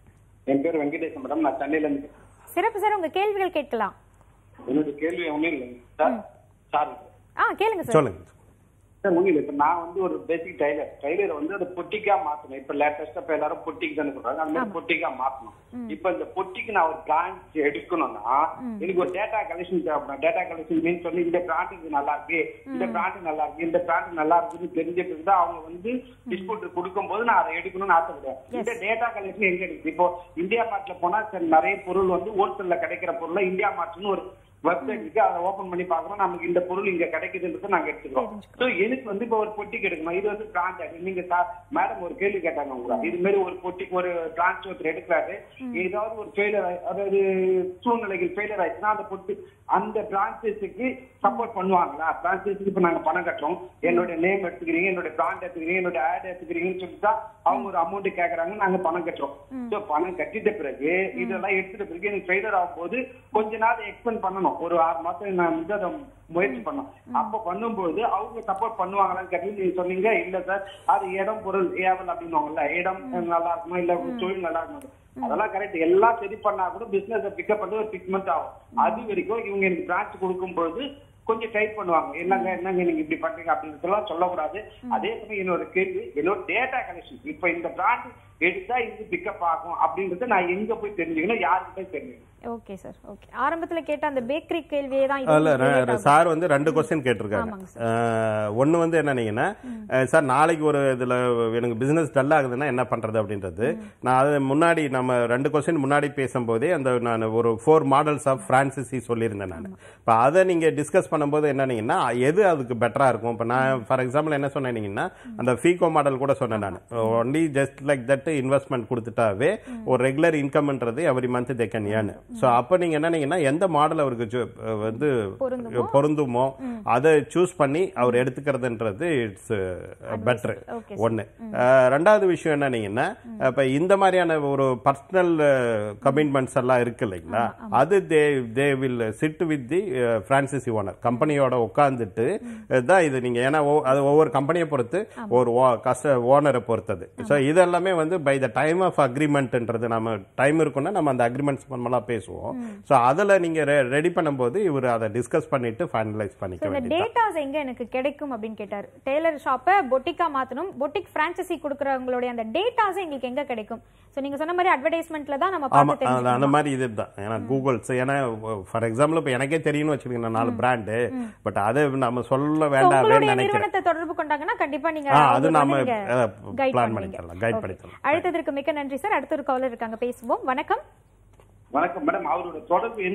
என் பேர் வெங்கடேசன் மேடம் நான் சென்னையில இருந்து சிறப்பு சார் உங்க கேள்விகள் கேட்கலாம் என்னோட கேள்வி ஒன்றும் இல்லைங்க சார் சாரி ஆ கேளுங்க சார் சொல்லுங்க சார் ஒன்றும் இல்லை இப்போ நான் வந்து ஒரு பேசிக் டைலர் டைலரை வந்து அதை பொட்டிக்கா மாத்தணும் இப்போ லேட்டஸ்டா இப்போ எல்லாரும் பொட்டிக்கு தானே சொல்றாங்க அந்த மாதிரி பொட்டிக்கா மாத்தணும் இப்போ இந்த பொட்டிக்கு நான் ஒரு பிரான்ச் எடுக்கணும்னா எனக்கு ஒரு டேட்டா கலெக்ஷன் தேவைப்படும் டேட்டா கலெக்ஷன் மீன்ஸ் வந்து இந்த பிராண்டுக்கு நல்லா இருக்கு இந்த பிராண்டு நல்லா இருக்கு இந்த பிராண்டு நல்லா இருக்குன்னு தெரிஞ்சிட்டு தான் அவங்க வந்து டிஸ்ட்ரிபியூட்டர் கொடுக்கும்போது நான் அதை எடுக்கணும்னு ஆசைப்படுவேன் இந்த டேட்டா கலெக்ஷன் எங்க இருக்கு இப்போ இந்தியா மார்ட்ல போனா சரி, நிறைய பொருள் வந்து ஹோல்சேல்ல கிடைக்கிற பொருளை இந்தியா மார்ட்னு ஒரு வெப்சைட் இருக்கு அதை ஓபன் பண்ணி பாக்குறோம் நமக்கு இந்த பொருள் இங்க கிடைக்குதுன்றதை நாங்க எடுத்துக்கிறோம் சோ எனக்கு வந்து இப்ப ஒரு பொட்டிக்கு எடுக்கணும் இது வந்து பிராண்ட் நீங்க மேடம் ஒரு கேள்வி கேட்டாங்க உங்களை இது மாதிரி ஒரு பொட்டிக்கு ஒரு பிரான்ச் ஒருத்தர் எடுக்கிறாரு ஏதாவது ஒரு ஃபெயிலியர் அதாவது சூழ்நிலைகள் ஃபெயிலியர் ஆயிடுச்சுன்னா அந்த பொட்டி அந்த பிரான்ச்சஸுக்கு சப்போர்ட் பண்ணுவாங்களா பிரான்ச்சஸுக்கு இப்ப நாங்க பணம் கட்டுறோம் என்னோட நேம் எடுத்துக்கிறீங்க என்னோட பிராண்ட் எடுத்துக்கிறீங்க என்னோட ஆட் எடுத்துக்கிறீங்கன்னு சொல்லிட்டு தான் அவங்க ஒரு அமௌண்ட் கேக்குறாங்க நாங்க பணம் கட்டுறோம் சோ பணம் கட்டிட்ட பிறகு இதெல்லாம் எடுத்துட்ட பிறகு எனக்கு ஃபெயிலியர் ஆகும்போது கொஞ்ச நாள் எக்ஸ்பெண்ட் பண்ணணும் ஒரு ஆறு மாசம் நான் வந்து அதை முயற்சி பண்ணோம் அப்ப பண்ணும்போது அவங்க சப்போர்ட் பண்ணுவாங்களான்னு கேட்டு நீங்க சொன்னீங்க இல்ல சார் அது இடம் பொருள் ஏவல் அப்படின்னுவாங்கல்ல இடம் நல்லா இருக்குமா இல்ல தொழில் நல்லா இருக்குமா அதெல்லாம் கரெக்ட் எல்லாம் சரி பண்ணா கூட பிசினஸ் பிக்கப் பண்ணி ஒரு சிக்ஸ் மந்த் ஆகும் அது வரைக்கும் இவங்க எனக்கு பிரான்ச் கொடுக்கும்போது கொஞ்சம் டைட் பண்ணுவாங்க என்னங்க என்னங்க நீங்க இப்படி பண்றீங்க அப்படின்றதெல்லாம் சொல்லக்கூடாது அதே சமயம் என்னோட கேள்வி என்னோட டேட்டா கலெக்ஷன் இப்ப இந்த பிராண்ட் எடுத்தா இது பிக்கப் ஆகும் அப்படின்றத நான் எங்க போய் தெரிஞ்சுக்கணும் யாருக்கிட்ட தெரிஞ்சுக்கணும் ஓகே சார் ஓகே ஆரம்பத்துல கேட்ட அந்த பேக்கரி கேள்வியே தான் இல்ல இது relate ஆகும். சார் வந்து ரெண்டு கொஸ்டின் கேட்டிருக்காங்க ஆமாங்க ஒன்னு வந்து என்னன்னீங்கன்னா சார் நாளைக்கு ஒரு இதுல எனக்கு பிசினஸ் டல் ஆகுதுன்னா என்ன பண்றது அப்படின்றது நான் அது முன்னாடி நம்ம ரெண்டு கொஸ்டின் முன்னாடி பேசும்போதே அந்த நான் ஒரு ஃபோர் மாடல்ஸ் ஆஃப் பிரான்சிசி சொல்லியிருந்தேன் நான் இப்போ அதை நீங்க டிஸ்கஸ் பண்ணும்போது என்னன்னீங்கன்னா எது அதுக்கு பெட்டரா இருக்கும் இப்போ நான் ஃபார் எக்ஸாம்பிள் என்ன சொன்னீங்கன்னா அந்த ஃபீகோ மாடல் கூட சொன்னேன் நான் only just like that investment கொடுத்துட்டாவே ஒரு ரெகுலர் இன்கம்ன்றது every month they can earn so அப்போ நீங்க என்னன்னீங்கன்னா எந்த மாடல் அவருக்கு ju- வந்து பொருந்துமோ? பொருந்துமோ அதை சூஸ் பண்ணி அவர் எடுத்துக்கிறதுன்றது இட்ஸ் பெட்டர் Okay, ஒன்னு ரெண்டாவது விஷயம் என்னன்னீங்கன்னா இப்ப இந்த மாதிரியான ஒரு பர்சனல் கமிட்மெண்ட்ஸ் எல்லாம் இருக்கு இல்லைங்களா அது they they will sit with the franchisee owner கம்பெனியோட உட்காந்துட்டு தான் இது நீங்க ஏன்னா ஒ- அது ஒவ்வொரு கம்பெனியை பொறுத்து ஒரு கஸ்ட ஓனரை பொறுத்தது ஸோ இதெல்லாமே வந்து பை த டைம் ஆஃப் அக்ரிமெண்ட்ன்றது நம்ம டைம் இருக்குன்னா நம்ம அந்த அக்ரிமெண்ட்ஸ் பண்ணலாம் பேசுவோம் ஸோ அதில் நீங்க ரெடி பண்ணும்போது இவர் அதை டிஸ்கஸ் பண்ணிட்டு ஃபைனலைஸ் பண்ணிக்க So, இந்த வேண்டியது டேட்டாஸ் எங்க எனக்கு கிடைக்கும் அப்படின்னு கேட்டாரு டெய்லர் ஷாப்பை பொட்டிக்கா மாத்தணும் பொட்டிக் பிரான்ச்சைசி கொடுக்கறவங்களுடைய அந்த டேட்டாஸ் எங்களுக்கு எங்க கிடைக்கும் சோ நீங்க சொன்ன மாதிரி அட்வர்டைஸ்மெண்ட்ல தான் நம்ம ஆமா பார்த்து அது அந்த தெரிஞ்சுக்கணும் மாதிரி இதுதான் ஏன்னா கூகுள்ஸ் ஏன்னா ஃபார் எக்ஸாம்பிள் இப்போ எனக்கே தெரியும்னு வச்சுக்கோங்க நான் நாலு பிராண்டு பட் அதை நம்ம சொல்ல வேண்டாம்னு உங்களுடைய நினைக்கிறேன் நிறுவனத்தை தொடர்பு கொண்டாங்கன்னா கண்டிப்பா நீங்க ஆ, அது அவங்களுக்கு நாம, வந்து நீங்க அஹ், guide plan பண்ணுவீங்க. பண்ணித்தரலாம், guide Okay. பண்ணித்தரலாம். அழைத்ததற்கு மிக்க நன்றி சார் அடுத்த ஒரு காலர் இருக்காங்க பேசுவோம் வணக்கம் வணக்கம் மேடம் அவரோட தொடர்பு எண்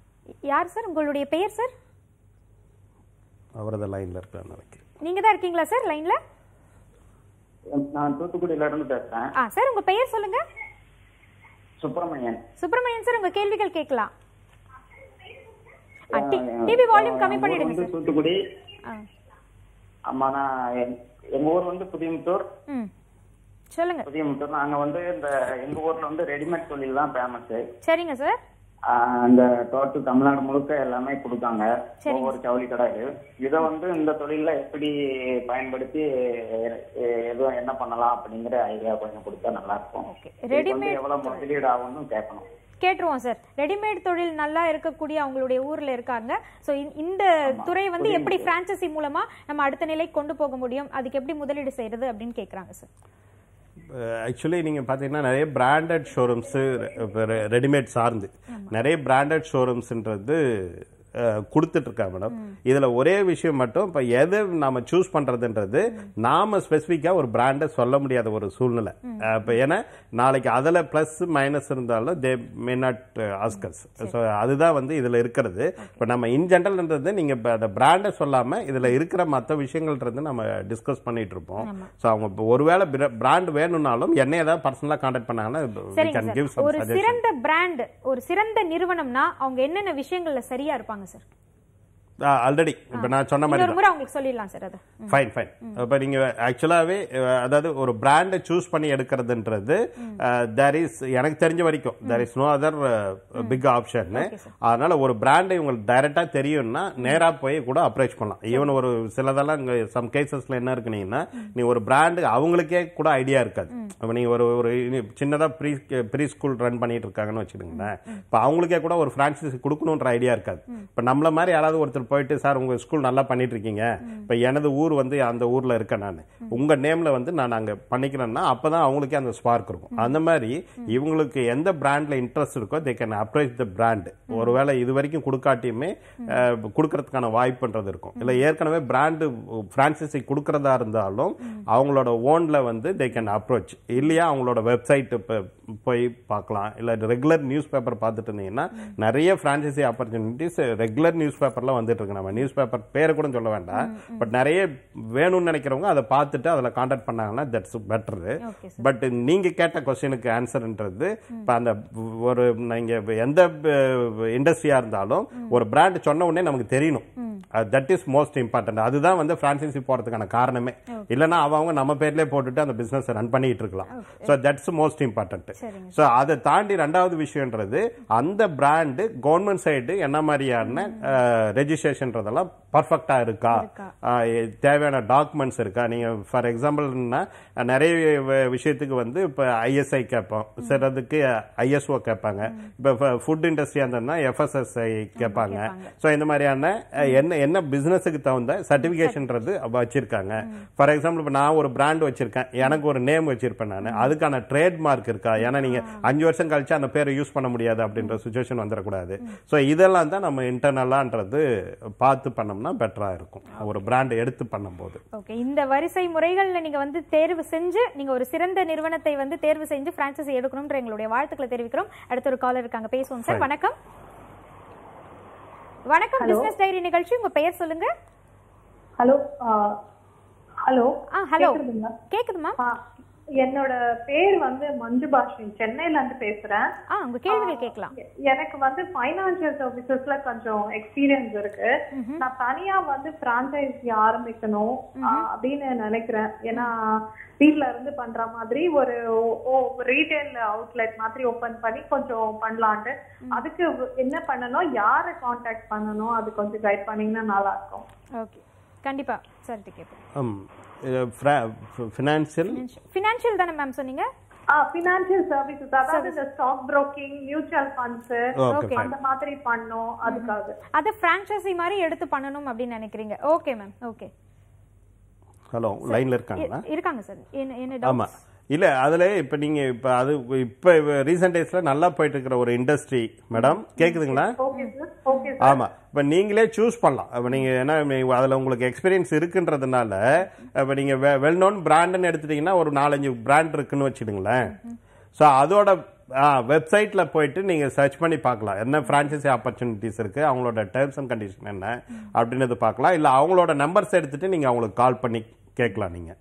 யார் சார் உங்களுடைய பெயர் சார் அவரது லைன்ல இருக்கான்னு நினைக்கிறேன் நீங்க தான் இருக்கீங்களா சார் லைன்ல நான் தூத்துக்குடியில இருந்து பேசுறேன் ஆ சார் உங்க பெயர் சொல்லுங்க சுப்பிரமணியன் சுப்பிரமணியன் சார் உங்க கேள்விகள் கேட்கலாம் டிவி வால்யூம் கம்மி எங்க ஊர் பண்ணிடுங்க வந்து சார் தூத்துக்குடி ஆ. ஆமா நான் எங்க- எங்க ஊர் வந்து புதியமுத்தூர் ம் சொல்லுங்க புதியமுத்தூர் நாங்க வந்து இந்த எங்க ஊர்ல வந்து ரெடிமேட் தொழில் தான் ஃபேமஸ் சரிங்க சார் அந்த டோட்டல் தமிழ்நாடு முழுக்க எல்லாமே கொடுத்தாங்க சரிங்க. ஒவ்வொரு ஜவுளி கடையில் இதை வந்து இந்த தொழில எப்படி பயன்படுத்தி எ- எ- எதுவும் என்ன பண்ணலாம் அப்படிங்கிற ஐடியா கொஞ்சம் கொடுத்தா நல்லா இருக்கும் Okay. இதுக்கு வந்து Readymade எவ்வளவு முதலீடு ஆகும்னு கேட்கணும் கேட்டுருவோம் சார் ரெடிமேட் தொழில் நல்லா இருக்கக்கூடிய அவங்களுடைய ஊர்ல இருக்காங்க சோ இந்த துறை வந்து எப்படி பிரான்சைசி மூலமா நம்ம அடுத்த நிலைக்கு கொண்டு போக முடியும் அதுக்கு எப்படி முதலீடு செய்யறது அப்படின்னு கேக்குறாங்க சார் ஆக்சுவலி நீங்க பாத்தீங்கன்னா நிறைய பிராண்டட் ஷோரூம்ஸ் ரெடிமேட் சார்ந்து நிறைய பிராண்டட் ஷோரூம்ஸ்ன்றது கொடுத்துட்டு இருக்கா மேடம் இதுல ஒரே விஷயம் மட்டும் இப்ப எதை நாம சூஸ் பண்றதுன்றது நாம ஸ்பெசிஃபிக்கா ஒரு பிராண்டை சொல்ல முடியாத ஒரு சூழ்நிலை அஹ், இப்ப ஏன்னா நாளைக்கு அதுல பிளஸ் மைனஸ் இருந்தாலும் they may not ask us so அதுதான் வந்து இதுல இருக்கிறது இப்ப நம்ம இன் ஜென்ரல்ன்றது நீங்க இப்ப அந்த பிராண்டை சொல்லாம இதுல இருக்கிற மற்ற விஷயங்கள்ன்றது நம்ம டிஸ்கஸ் பண்ணிட்டு இருப்போம் ஸோ அவங்க இப்ப ஒருவேளை பிராண்ட் வேணும்னாலும் என்னைய ஏதாவது பர்சனலா கான்டாக்ட் பண்ணாங்கன்னா we சரிங்க can give சார் some ஒரு suggestion. சிறந்த பிராண்ட் ஒரு சிறந்த நிறுவனம்னா அவங்க என்னென்ன விஷயங்கள்ல சரியா இருப்பாங்க சார் ஆல்ரெடி இப்போ நான் சொன்ன மாதிரி இன்னொரு முறை அவங்களுக்கு சொல்லிடலாம் சார் அது ஃபைன் ஃபைன் இப்போ நீங்க ஆக்சுவலாகவே அதாவது ஒரு பிராண்டை சூஸ் பண்ணி எடுக்கிறதுன்றது தேர் இஸ் எனக்கு தெரிஞ்ச வரைக்கும் there is no other big option அதனால ஒரு பிராண்டை உங்களுக்கு டைரக்டா தெரியும்னா நேரா போய் கூட அப்ரோச் பண்ணலாம் ஈவன் ஒரு சிலதெல்லாம் இங்க சம் கேசஸ்ல என்ன இருக்குனீங்கன்னா நீ ஒரு பிராண்டு அவங்களுக்கே கூட ஐடியா இருக்காது இப்போ நீங்க ஒரு ஒரு இனி- சின்னதா ப்ரீ ப்ரீ ஸ்கூல் ரன் பண்ணிட்டு இருக்காங்கன்னு வச்சுக்கோங்களேன் இப்போ அவங்களுக்கே கூட ஒரு பிரான்சைஸ் கொடுக்கணுன்ற ஐடியா இருக்காது இப்போ நம்மள மாதிரி யாராவது ஒருத்தர் போயிட்டு சார் உங்க ஸ்கூல் நல்லா பண்ணிட்டு இருக்கீங்க இப்போ எனது ஊர் வந்து அந்த ஊர்ல இருக்கேன் நான் உங்க நேம்ல வந்து நான் அங்க பண்ணிக்கிறேன்னா அப்பதான் அவங்களுக்கே அந்த ஸ்பார்க் இருக்கும் அந்த மாதிரி இவங்களுக்கு எந்த பிராண்ட்ல இன்ட்ரெஸ்ட் இருக்கோ they can approach the brand ஒருவேளை இது வரைக்கும் கொடுக்காட்டியுமே அஹ், கொடுக்கறதுக்கான வாய்ப்புன்றது இருக்கும் இல்ல ஏற்கனவே பிராண்டு பிரான்சைசி கொடுக்கறதா இருந்தாலும் அவங்களோட ஓன்ல வந்து தே கேன் அப்ரோச் இல்லையா அவங்களோட வெப்சைட் போய் பார்க்கலாம் இல்ல ரெகுலர் நியூஸ் பேப்பர் பார்த்துட்டு இருந்தீங்கன்னா நிறைய பிரான்சைசி ஆப்பர்ச்சுனிட்டிஸ் ரெகுலர் நியூஸ் பேப்பர்ல வந்துட்டு இருக்கு நம்ம நியூஸ் பேப்பர் பேரை கூட சொல்ல வேண்டாம் பட் நிறைய வேணும்னு நினைக்கிறவங்க அதை பார்த்துட்டு அதில் கான்டாக்ட் பண்ணாங்கன்னா தட்ஸ் பெட்டர் Okay, பட் நீங்க கேட்ட கொஸ்டினுக்கு ஆன்சர்ன்றது இப்போ அந்த ஒரு நீங்க எந்த இண்டஸ்ட்ரியா இருந்தாலும் ஒரு பிராண்ட் சொன்ன உடனே நமக்கு தெரியணும் தட் இஸ் மோஸ்ட் இம்பார்ட்டன்ட் அதுதான் வந்து பிரான்சைசி போறதுக்கான காரணமே இல்லைன்னா அவங்க நம்ம பேர்லயே போட்டுட்டு அந்த பிசினஸ் ரன் பண்ணிட்டு இருக்கலாம் ஸோ தட்ஸ் மோஸ்ட் இம்பார்ட்டன்ட் சரிங்க. ஸோ அதை தாண்டி ரெண்டாவது விஷயம்ன்றது அந்த பிராண்டு கவர்மெண்ட் சைடு என்ன மாதிரியான ரெஜிஸ்ட்ரேஷன்றதெல்லாம் பர்ஃபெக்டா இருக்கா அஹ், தேவையான டாக்குமெண்ட்ஸ் இருக்கா நீங்க ஃபார் எக்ஸாம்பிள்னா நிறைய வ- விஷயத்துக்கு வந்து இப்போ ஐஎஸ்ஐ கேட்போம் சிலதுக்கு ஐஎஸ்ஓ கேட்பாங்க இப்போ ஃபுட் இண்டஸ்ட்ரியா இருந்ததுன்னா எஃப்எஸ்எஸ்ஐ கேட்பாங்க ஸோ இந்த மாதிரியான அஹ், என்ன என்ன பிசினஸுக்கு தகுந்த சர்டிபிகேஷன்ன்றது வச்சிருக்காங்க ஃபார் எக்ஸாம்பிள் இப்போ நான் ஒரு பிராண்ட் வச்சிருக்கேன் எனக்கு ஒரு நேம் வச்சிருப்பேன் நான் அதுக்கான ட்ரேட்மார்க் இருக்கா ஏன்னா நீங்க அஞ்சு வருஷம் கழிச்சு அந்த பேரை யூஸ் பண்ண முடியாது அப்படின்ற சுச்சுவேஷன் வந்துடக்கூடாது ஸோ இதெல்லாம் தான் நம்ம இன்டர்னலான்றது பார்த்து பண்ணோம்னா பெட்டரா இருக்கும் ஒரு பிராண்ட் எடுத்து பண்ணும்போது ஓகே இந்த வரிசை முறைகள்ல நீங்க வந்து தேர்வு செஞ்சு நீங்க ஒரு சிறந்த நிறுவனத்தை வந்து தேர்வு செஞ்சு பிரான்சைசி எடுக்கணும்ன்ற எங்களுடைய வாழ்த்துக்களை தெரிவிக்கிறோம் அடுத்த ஒரு காலர் இருக்காங்க பேசுவோம் சார் வணக்கம் வணக்கம் பிசினஸ் டைரி நிகழ்ச்சி உங்க பெயர் சொல்லுங்க ஹலோ ஹலோ ஆ ஹலோ கேக்குதுங்களா? கேக்குதுமா ஆ, என்னோட பேர் வந்து மஞ்சு பாஷின் சென்னையில இருந்து பேசுறேன் ஆ உங்க கேள்விகள் கேட்கலாம் எ- எனக்கு வந்து ஃபைனான்சியல் சர்வீசஸ்ல கொஞ்சம் எக்ஸ்பீரியன்ஸ் இருக்கு நான் தனியா வந்து பிரான்சைசி ஆரம்பிக்கணும் ஆ, அப்படின்னு நினைக்கிறேன் ஏன்னா வீட்ல இருந்து பண்ற மாதிரி ஒரு ரீட்டைல் அவுட்லெட் மாதிரி ஓபன் பண்ணி கொஞ்சம் பண்ணலான்ட்டு அதுக்கு என்ன பண்ணணும் யாரை காண்டாக்ட் பண்ணணும் அது கொஞ்சம் கைட் பண்ணீங்கன்னா நல்லா இருக்கும் ஓகே கண்டிப்பா சார் கேட்போம் ஃபினான்சியல் ஃபினான்ஷியல் தானே மேம் சொன்னீங்க பினான்சியல் சர்வீசஸ் அதாவது இந்த stock broking mutual funds okay அந்த மாதிரி பண்ணோம் அதுக்காக அது பிரான்ச்சைசி மாதிரி எடுத்து பண்ணணும் அப்படின்னு நினைக்கிறீங்க ஓகே மேம் ஓகே ஹலோ லைன்ல இருக்காங்களா இருக்காங்க சார் என்ன என்ன ஆமா இல்ல அதுல இப்ப நீங்க இப்ப அது இப்ப ரீசெண்ட் டேஸ்ல நல்லா போயிட்டு இருக்கிற ஒரு இண்டஸ்ட்ரி மேடம் கேக்குதுங்களா ஓகே சார் ஓகே ஆமா இப்ப நீங்களே சூஸ் பண்ணலாம் இப்ப நீங்க என்ன நீங்க அதுல உங்களுக்கு எக்ஸ்பீரியன்ஸ் இருக்குன்றதுனால இப்ப நீங்க வெல் நோன் பிராண்ட்னு எடுத்துட்டீங்கன்னா ஒரு நாலஞ்சு பிராண்ட் இருக்குன்னு வச்சுடுங்களேன் ஸோ அதோட வெப்சைட்ல போயிட்டு நீங்க சர்ச் பண்ணி பார்க்கலாம் என்ன பிரான்ச்சைசி ஆப்பர்ச்சுனிட்டிஸ் இருக்கு அவங்களோட டேர்ம்ஸ் அண்ட் கண்டிஷன் என்ன அப்படின்றது பார்க்கலாம் இல்ல அவங்களோட நம்பர்ஸ் எடுத்துட்டு நீங்க அவங்களுக்கு கால் பண்ணி கேட்கலாம் நீங்க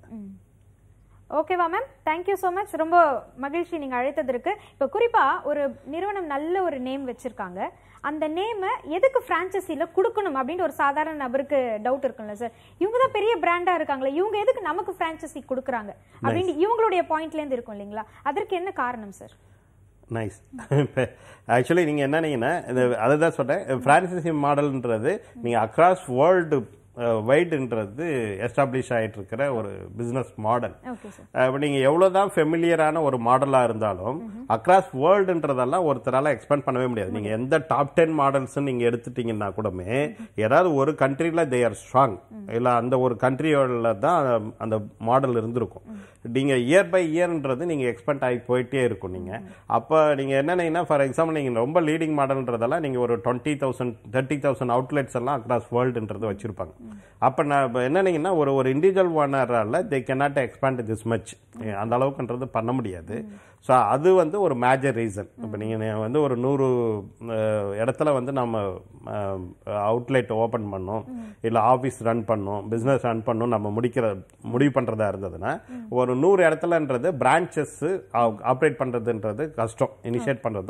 ஓகேவா மேம் தேங்க்யூ ஸோ மச் ரொம்ப மகிழ்ச்சி நீங்க அழைத்ததற்கு இப்போ குறிப்பா ஒரு நிறுவனம் நல்ல ஒரு நேம் வச்சிருக்காங்க அந்த நேமை எதுக்கு பிரான்ச்சைசில கொடுக்கணும் அப்படின்னு ஒரு சாதாரண நபருக்கு டவுட் இருக்கும்ல சார் இவங்க தான் பெரிய பிராண்டா இருக்காங்களே இவங்க எதுக்கு நமக்கு பிரான்ச்சைசி கொடுக்குறாங்க அப்படின்னு இவங்களுடைய பாயிண்ட்ல இருந்து இருக்கும் இல்லைங்களா அதற்கு என்ன காரணம் சார் நைஸ் ஆக்சுவலி நீங்கள் என்னன்னீங்கன்னா இது அதை தான் சொல்கிறேன் ஃப்ரான்சைசி மாடல்ன்றது நீங்கள் அக்ராஸ் வேர்ல்டு வைடுன்றது எஸ்டாப்ளிஷ் ஆயிட்டு இருக்கிற ஒரு பிஸ்னஸ் மாடல் ஓகே சார் இப்போ நீங்கள் எவ்வளோ தான் ஃபெமிலியரான ஒரு மாடலாக இருந்தாலும் அக்ராஸ் வேர்ல்டுன்றதெல்லாம் ஒருத்தரால் எக்ஸ்பெண்ட் பண்ணவே முடியாது நீங்கள் எந்த டாப் டென் மாடல்ஸ் நீங்கள் எடுத்துட்டீங்கன்னா கூடமே ஏதாவது ஒரு கண்ட்ரியில் தே ஆர் ஸ்ட்ராங் இல்லை அந்த ஒரு கண்ட்ரியோட தான் அந்த மாடல் இருந்திருக்கும் நீங்கள் இயர் பை இயர்ன்றது நீங்கள் எக்ஸ்பெண்ட் ஆகி போயிட்டே இருக்கும் நீங்கள் அப்போ நீங்கள் என்னன்னீங்கன்னா ஃபார் எக்ஸாம்பிள் நீங்கள் ரொம்ப லீடிங் மாடல்ன்றதெல்லாம் நீங்கள் ஒரு twenty thousand thirty thousand outlets எல்லாம் அக்ராஸ் வேர்ல்டுன்றது வச்சிருப்பாங்க அப்போ நான் இப்போ என்னன்னீங்கன்னா ஒரு ஒரு இண்டிவிஜுவல் ஓனரால் they cannot expand this much அந்த அளவுக்குன்றது பண்ண முடியாது ஸோ அது வந்து ஒரு மேஜர் ரீசன் இப்போ நீங்கள் வந்து ஒரு நூறு அஹ், இடத்துல வந்து நம்ம அவுட்லெட் ஓப்பன் பண்ணோம் இல்லை ஆஃபீஸ் ரன் பண்ணோம் பிஸ்னஸ் ரன் பண்ணோம் நம்ம முடிக்கிற முடிவு பண்ணுறதா இருந்ததுன்னா ஒரு நூறு இடத்துலன்றது பிரான்ச்சஸ் ஆப்ரேட் பண்ணுறதுன்றது கஷ்டம் இனிஷியேட் பண்ணுறதோ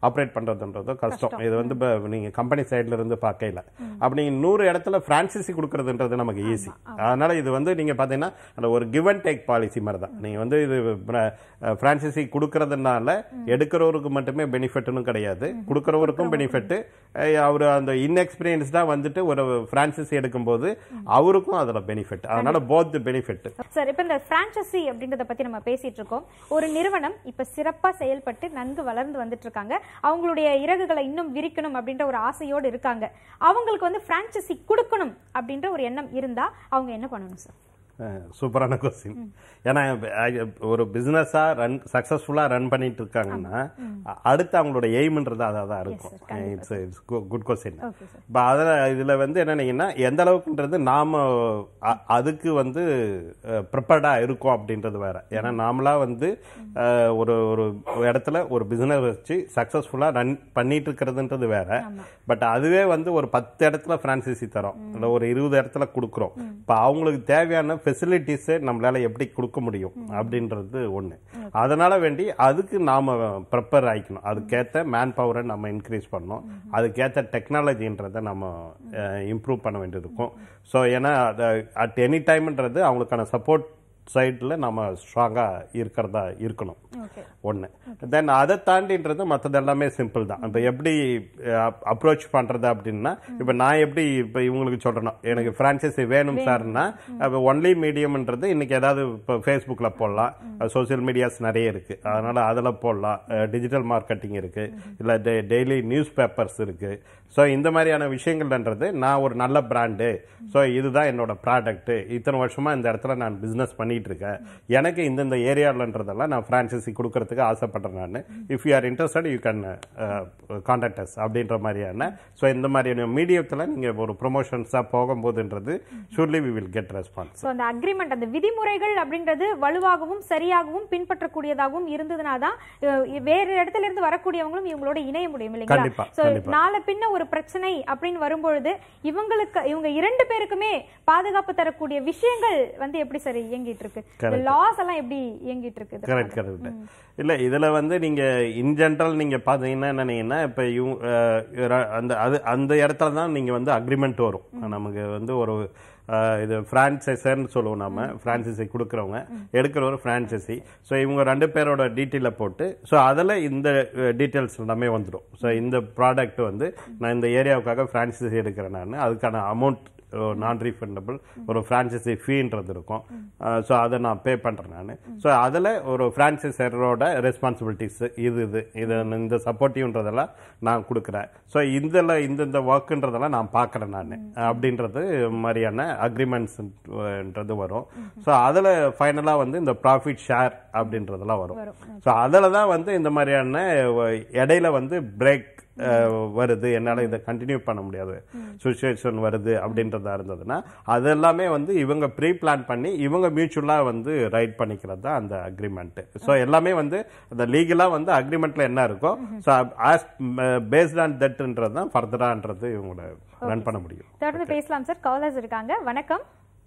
ஆப்ரேட் பண்றதுன்றதோ கஷ்டம் இது வந்து இப்போ நீங்க கம்பெனி சைடுல இருந்து பார்க்கல அப்ப நீங்க நூறு இடத்துல பிரான்சைசி கொடுக்கறதுன்றது நமக்கு ஈஸி அதனால இது வந்து நீங்க பாத்தீங்கன்னா அந்த ஒரு கிவ் அண்ட் டேக் பாலிசி மாதிரி தான் நீங்க வந்து இது பிரான்சைசி கொடுக்கறதுனால எடுக்கிறவருக்கு மட்டுமே பெனிஃபிட்னு கிடையாது கொடுக்கறவருக்கும் பெனிஃபிட் அவர் அந்த இன்எக்ஸ்பீரியன்ஸ் தான் வந்துட்டு ஒரு பிரான்சைசி எடுக்கும்போது அவருக்கும் அதுல பெனிஃபிட் அதனால போத் பெனிஃபிட் சார் இப்போ இந்த பிரான்ச்சசி அப்படின்றத பத்தி நம்ம பேசிட்டு இருக்கோம் ஒரு நிறுவனம் இப்ப சிறப்பா செயல்பட்டு நன்கு வளர்ந்து வந்துட்டு இருக்காங்க அவங்களுடைய இறகுகளை இன்னும் விரிக்கணும் அப்படின்ற ஒரு ஆசையோடு இருக்காங்க அவங்களுக்கு வந்து பிரான்ச்சசி கொடுக்கணும் அப்படின்ற ஒரு எண்ணம் இருந்தா அவங்க என்ன பண்ணணும் சார் சூப்பரான கொஸ்டின் ஏன்னா அஹ், ஒரு பிசினஸா ரன் சக்சஸ்ஃபுல்லா ரன் பண்ணிட்டு இருக்காங்கன்னா அ- அடுத்து அவங்களோட எய்ம்ன்றது அதாக தான் இருக்கும் it's it's good question okay sir இப்போ அதில் இதில் வந்து என்னன்னீங்கன்னா எந்த அளவுக்குன்றது நாம அ- அதுக்கு வந்து ப்ரிப்பேர்டாக இருக்கோம் அப்படின்றது வேற ஏன்னா நாமளா வந்து அஹ், ஒரு ஒரு இடத்துல ஒரு பிஸ்னஸ் வச்சு சக்ஸஸ்ஃபுல்லாக ரன் பண்ணிட்டு இருக்கிறதுன்றது வேற பட் அதுவே வந்து ஒரு பத்து இடத்துல ஃப்ரான்சைசி தரோம் இல்லை ஒரு இருபது இடத்துல கொடுக்குறோம் இப்போ அவங்களுக்கு தேவையான ஃபெசிலிட்டிஸை நம்மளால எப்படி கொடுக்க முடியும் அப்படின்றது ஒன்று அதனால வேண்டி அதுக்கு நாம ப்ரிப்பேர் ஆயிக்கணும் அதுக்கேற்ற மேன் பவரை நம்ம இன்க்ரீஸ் பண்ணணும் அதுக்கேற்ற டெக்னாலஜின்றதை நம்ம இம்ப்ரூவ் பண்ண வேண்டியது இருக்கும் ஸோ ஏன்னா அட் எனி டைம்ன்றது அவங்களுக்கான சப்போர்ட் சைடில் நம்ம ஸ்ட்ராங்காக இருக்கிறதா இருக்கணும் ஓகே ஒன்று தென் அதை தாண்டின்றது மற்றது எல்லாமே சிம்பிள் தான் இப்போ எப்படி அப்ரோச் பண்ணுறது அப்படின்னா இப்போ நான் எப்படி இப்போ இவங்களுக்கு சொல்கிறேன்னா எனக்கு ஃப்ரான்ச்சைசி வேணும் சார்னா இப்போ ஒன்லி மீடியம்ன்றது இன்னைக்கு ஏதாவது இப்போ ஃபேஸ்புக்கில் போடலாம் சோஷியல் மீடியாஸ் நிறைய இருக்குது அதனால் அதில் போடலாம் டிஜிட்டல் மார்க்கெட்டிங் இருக்குது இல்லை டெய்லி நியூஸ் பேப்பர்ஸ் இருக்குது ஸோ இந்த மாதிரியான விஷயங்கள்ன்றது நான் ஒரு நல்ல பிராண்டு ஸோ இதுதான் என்னோட ப்ராடக்ட் இத்தனை வருஷமா இந்த இடத்துல நான் பிஸ்னஸ் பண்ணிட்டு இருக்கேன் எனக்கு இந்தந்த ஏரியாலன்றதெல்லாம் நான் ஃப்ரான்ச்சைசி கொடுக்கறதுக்கு ஆசைப்படுறேன் நான் if you are interested you can contact us அப்படின்ற மாதிரியான ஸோ இந்த மாதிரியான மீடியத்தில் நீங்கள் ஒரு ப்ரொமோஷன்ஸாக போகும்போதுன்றது surely we will get response so அந்த அக்ரிமெண்ட் அந்த விதிமுறைகள் அப்படின்றது வலுவாகவும் சரியாகவும் பின்பற்றக்கூடியதாகவும் இருந்ததுனா தான் அஹ், வேறு இடத்துல இருந்து வரக்கூடியவங்களும் இவங்களோட இணைய முடியும் இல்லைங்களா கண்டிப்பா, ஸோ கண்டிப்பா. நாளை பின்ன ஒரு பிரச்சனை அப்படின்னு வரும்பொழுது இவங்களுக்கு இவங்க இரண்டு பேருக்குமே பாதுகாப்பு தரக்கூடிய விஷயங்கள் வந்து எப்படி சார் இயங்கிட்டு இருக்கு Correct. லாஸ் எல்லாம் எப்படி இயங்கிட்டு இருக்கு இதனால? கரெக்ட் கரெக்ட் இல்ல இதுல வந்து நீங்க இன் ஜென்ரல் நீங்க பாத்தீங்கன்னா என்னன்னீங்கன்னா இப்ப இவங்க, அஹ், ர- அந்த அது அந்த இடத்துல தான் நீங்க வந்து அக்ரிமெண்ட் வரும் நமக்கு வந்து ஒரு அஹ், இது பிரான்சைசர்னு சொல்லுவோம் நாம பிரான்சைசி கொடுக்குறவங்க எடுக்கிற ஒரு பிரான்சைசி ஸோ இவங்க ரெண்டு பேரோட டீட்டெயிலை போட்டு ஸோ அதில் இந்த டீட்டெயில்ஸ் எல்லாமே வந்துடும் ஸோ இந்த ப்ராடக்ட் வந்து நான் இந்த ஏரியாவுக்காக பிரான்சைசி எடுக்கிறேன் நான் அதுக்கான அமௌண்ட் நான் ரீஃபண்டபிள் ஒரு ஃப்ரான்ச்சைசி ஃபீன்றது இருக்கும் ஸோ அதை நான் பே பண்ணுறேன் நான் ஸோ அதில் ஒரு ஃப்ரான்ச்சைசரோட ரெஸ்பான்சிபிலிட்டிஸ் இது இது இது இந்த சப்போர்ட்டிவ்ன்றதெல்லாம் நான் கொடுக்குறேன் ஸோ இதில் இந்தந்த ஒர்க்குன்றதெல்லாம் நான் பார்க்குறேன் நான் அப்படின்றது மாதிரியான அக்ரிமெண்ட்ஸ்ன்றது வரும் ஸோ அதில் ஃபைனலாக வந்து இந்த ப்ராஃபிட் ஷேர் அப்படின்றதெல்லாம் வரும் ஸோ அதில் தான் வந்து இந்த மாதிரியான இடையில வந்து பிரேக் வருது என்னால் இதை கண்டினியூ பண்ண முடியாது சுச்சுவேஷன் வருது அப்படின்றதா இருந்ததுன்னா அது எல்லாமே வந்து இவங்க ப்ரீ பிளான் பண்ணி இவங்க மியூச்சுவலாக வந்து ரைட் பண்ணிக்கிறது தான் அந்த அக்ரிமெண்ட் ஸோ எல்லாமே வந்து அந்த லீகலாக வந்து அக்ரிமெண்ட்ல என்ன இருக்கோ ஸோ ஆஸ் பேஸ்ட் ஆன் தட்ன்றது தான் ஃபர்தரான்றது இவங்களோட ரன் பண்ண முடியும் தொடர்ந்து பேசலாம் சார் காலர்ஸ் இருக்காங்க வணக்கம்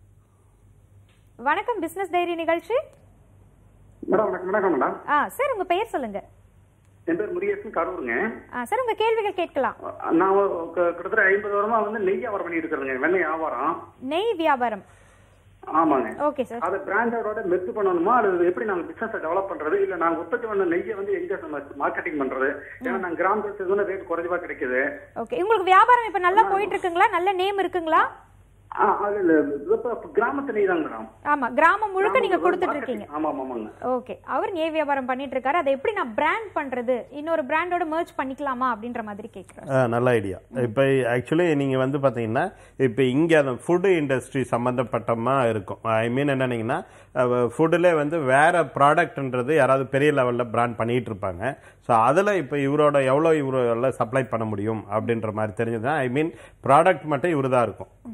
வணக்கம் பிசினஸ் டைரி நிகழ்ச்சி மேடம் வணக்கம் வணக்கம் மேடம் ஆ சார் உங்க பெயர் சொல்லுங்க என் பேர் முருகேசன் கரூருங்க ஆ சார் உங்க கேள்விகள் கேட்கலாம் நான் ஒரு க- கிட்டத்தட்ட ஐம்பது வருஷமா வந்து நெய் வியாபாரம் பண்ணிட்டு இருக்கிறேங்க வெண்ணெய் வியாபாரம் நெய் வியாபாரம் ஆமாங்க ஓகே சார் அதை பிராண்டோட மெர்ஜ் பண்ணணுமா அல்லது எப்படி நாங்க பிசினஸ் டெவலப் பண்றது இல்ல நாங்க உற்பத்தி பண்ண நெய்யை வந்து எங்க மார்க்கெட்டிங் பண்றது ஏன்னா நாங்க கிராமத்துல ரேட் குறைவா கிடைக்குது ஓகே உங்களுக்கு வியாபாரம் இப்ப நல்லா போயிட்டு இருக்குங்களா நல்ல நேம் இருக்குங்களா ஆ, அது இல்ல இப்ப கிராமத்து நெய் தாங்க மேடம் ஆமா கிராமம் முழுக்க நீங்க கொடுத்துட்டு இருக்கீங்க ஆமா ஆமா, ஆமாங்க ஓகே அவர் நெய் வியாபாரம் பண்ணிட்டு இருக்காரு அதை எப்படி நான் பிராண்ட் பண்றது இன்னொரு பிராண்டோட merge பண்ணிக்கலாமா அப்படின்ற மாதிரி கேக்குறேன் ஆ, நல்ல ஐடியா இப்போ ஆக்சுவலி நீங்கள் வந்து பார்த்தீங்கன்னா இப்போ இங்கே அந்த ஃபுட் இண்டஸ்ட்ரி சம்மந்தப்பட்டமா இருக்கும் ஐ மீன் என்னன்னீங்கன்னா ஃபுட்டில் வந்து வேற ப்ராடக்ட்ன்றது யாராவது பெரிய லெவலில் பிராண்ட் பண்ணிட்டு இருப்பாங்க ஸோ அதில் இப்போ இவரோட எவ்வளோ இவரால் சப்ளை பண்ண முடியும் அப்படின்ற மாதிரி தெரிஞ்சதுன்னா ஐ மீன் ப்ராடக்ட் மட்டும் இவர் தான் இருக்கும் இப்போ பியூர்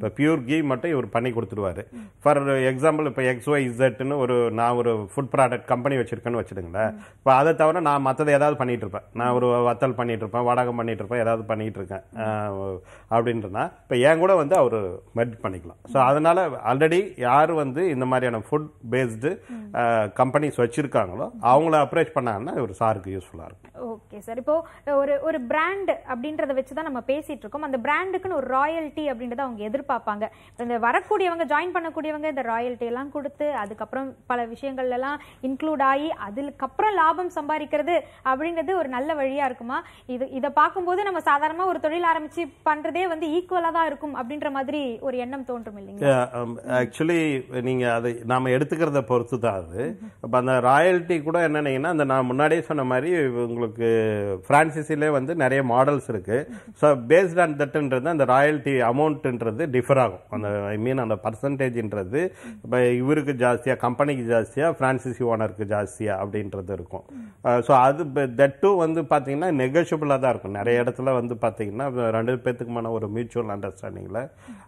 ஸ்விக்கி மட்டும் இவர் பண்ணி கொடுத்துருவாரு ஃபார் எக்ஸாம்பிள் இப்போ எக்ஸ் ஒய் இசட்னு ஒரு நான் ஒரு ஃபுட் ப்ராடக்ட் கம்பெனி வச்சிருக்கேன்னு வச்சுடுங்களேன் இப்போ அதை தவிர நான் மற்றது ஏதாவது பண்ணிட்டு இருப்பேன் நான் ஒரு வத்தல் பண்ணிட்டு இருப்பேன் வடகம் பண்ணிட்டு இருப்பேன் ஏதாவது பண்ணிட்டு இருக்கேன் அஹ், அப்படின்றனா இப்போ என் கூட வந்து அவர் மெர்ஜ் பண்ணிக்கலாம் ஸோ அதனால ஆல்ரெடி யார் வந்து இந்த மாதிரியான ஃபுட் பேஸ்டு கம்பெனிஸ் வச்சிருக்காங்களோ அவங்கள அப்ரோச் பண்ணாங்கன்னா ஒரு சாருக்கு யூஸ்ஃபுல்லாக இருக்கும் ஓகே சார் இப்போ ஒரு ஒரு பிராண்ட் அப்படின்றத வச்சு தான் நம்ம பேசிட்டு இருக்கோம் அந்த பிராண்டுக்குன்னு ஒரு ராயல்ட்டி அப்படின்றத அவங்க எதிர்பார்ப்பாங்க இப்ப இந்த வரக்கூடியவங்க ஜாயின் பண்ணக்கூடியவங்க இந்த ராயல்ட்டி எல்லாம் கொடுத்து அதுக்கப்புறம் பல விஷயங்கள்ல எல்லாம் இன்க்ளூட் ஆகி அதுக்கப்புறம் லாபம் சம்பாதிக்கிறது அப்படின்றது ஒரு நல்ல வழியா இருக்குமா இது இதை பார்க்கும்போது நம்ம சாதாரணமா ஒரு தொழில் ஆரம்பிச்சு பண்றதே வந்து ஈக்குவலா தான் இருக்கும் அப்படின்ற மாதிரி ஒரு எண்ணம் தோன்றும் இல்லைங்க ஆக்சுவலி நீங்க அதை நாம எடுத்துக்கிறத பொறுத்து தான் அது அப்ப அந்த ராயல்ட்டி கூட என்னன்னீங்கன்னா அந்த நான் முன்னாடியே சொன்ன மாதிரி உங்களுக்கு பிரான்சிஸிலே வந்து நிறைய மாடல்ஸ் இருக்கு ஸோ பேஸ்ட் ஆன் தட்ன்றது அந்த ராயல்ட்டி அமௌண்ட்ன்றது டிஃபர் ஆகும் அந்த ஐ மீன் அந்த பர்சன்டேஜ்ன்றது இப்போ இவருக்கு ஜாஸ்தியா கம்பெனிக்கு ஜாஸ்தியா பிரான்சிசி ஓனருக்கு ஜாஸ்தியா அப்படின்றது இருக்கும் ஸோ அது தட் டூ வந்து பார்த்தீங்கன்னா நெகோஷியபிளாக தான் இருக்கும் நிறைய இடத்துல வந்து பார்த்தீங்கன்னா ரெண்டு பேத்துக்குமான ஒரு மியூச்சுவல் அண்டர்ஸ்டாண்டிங்கில்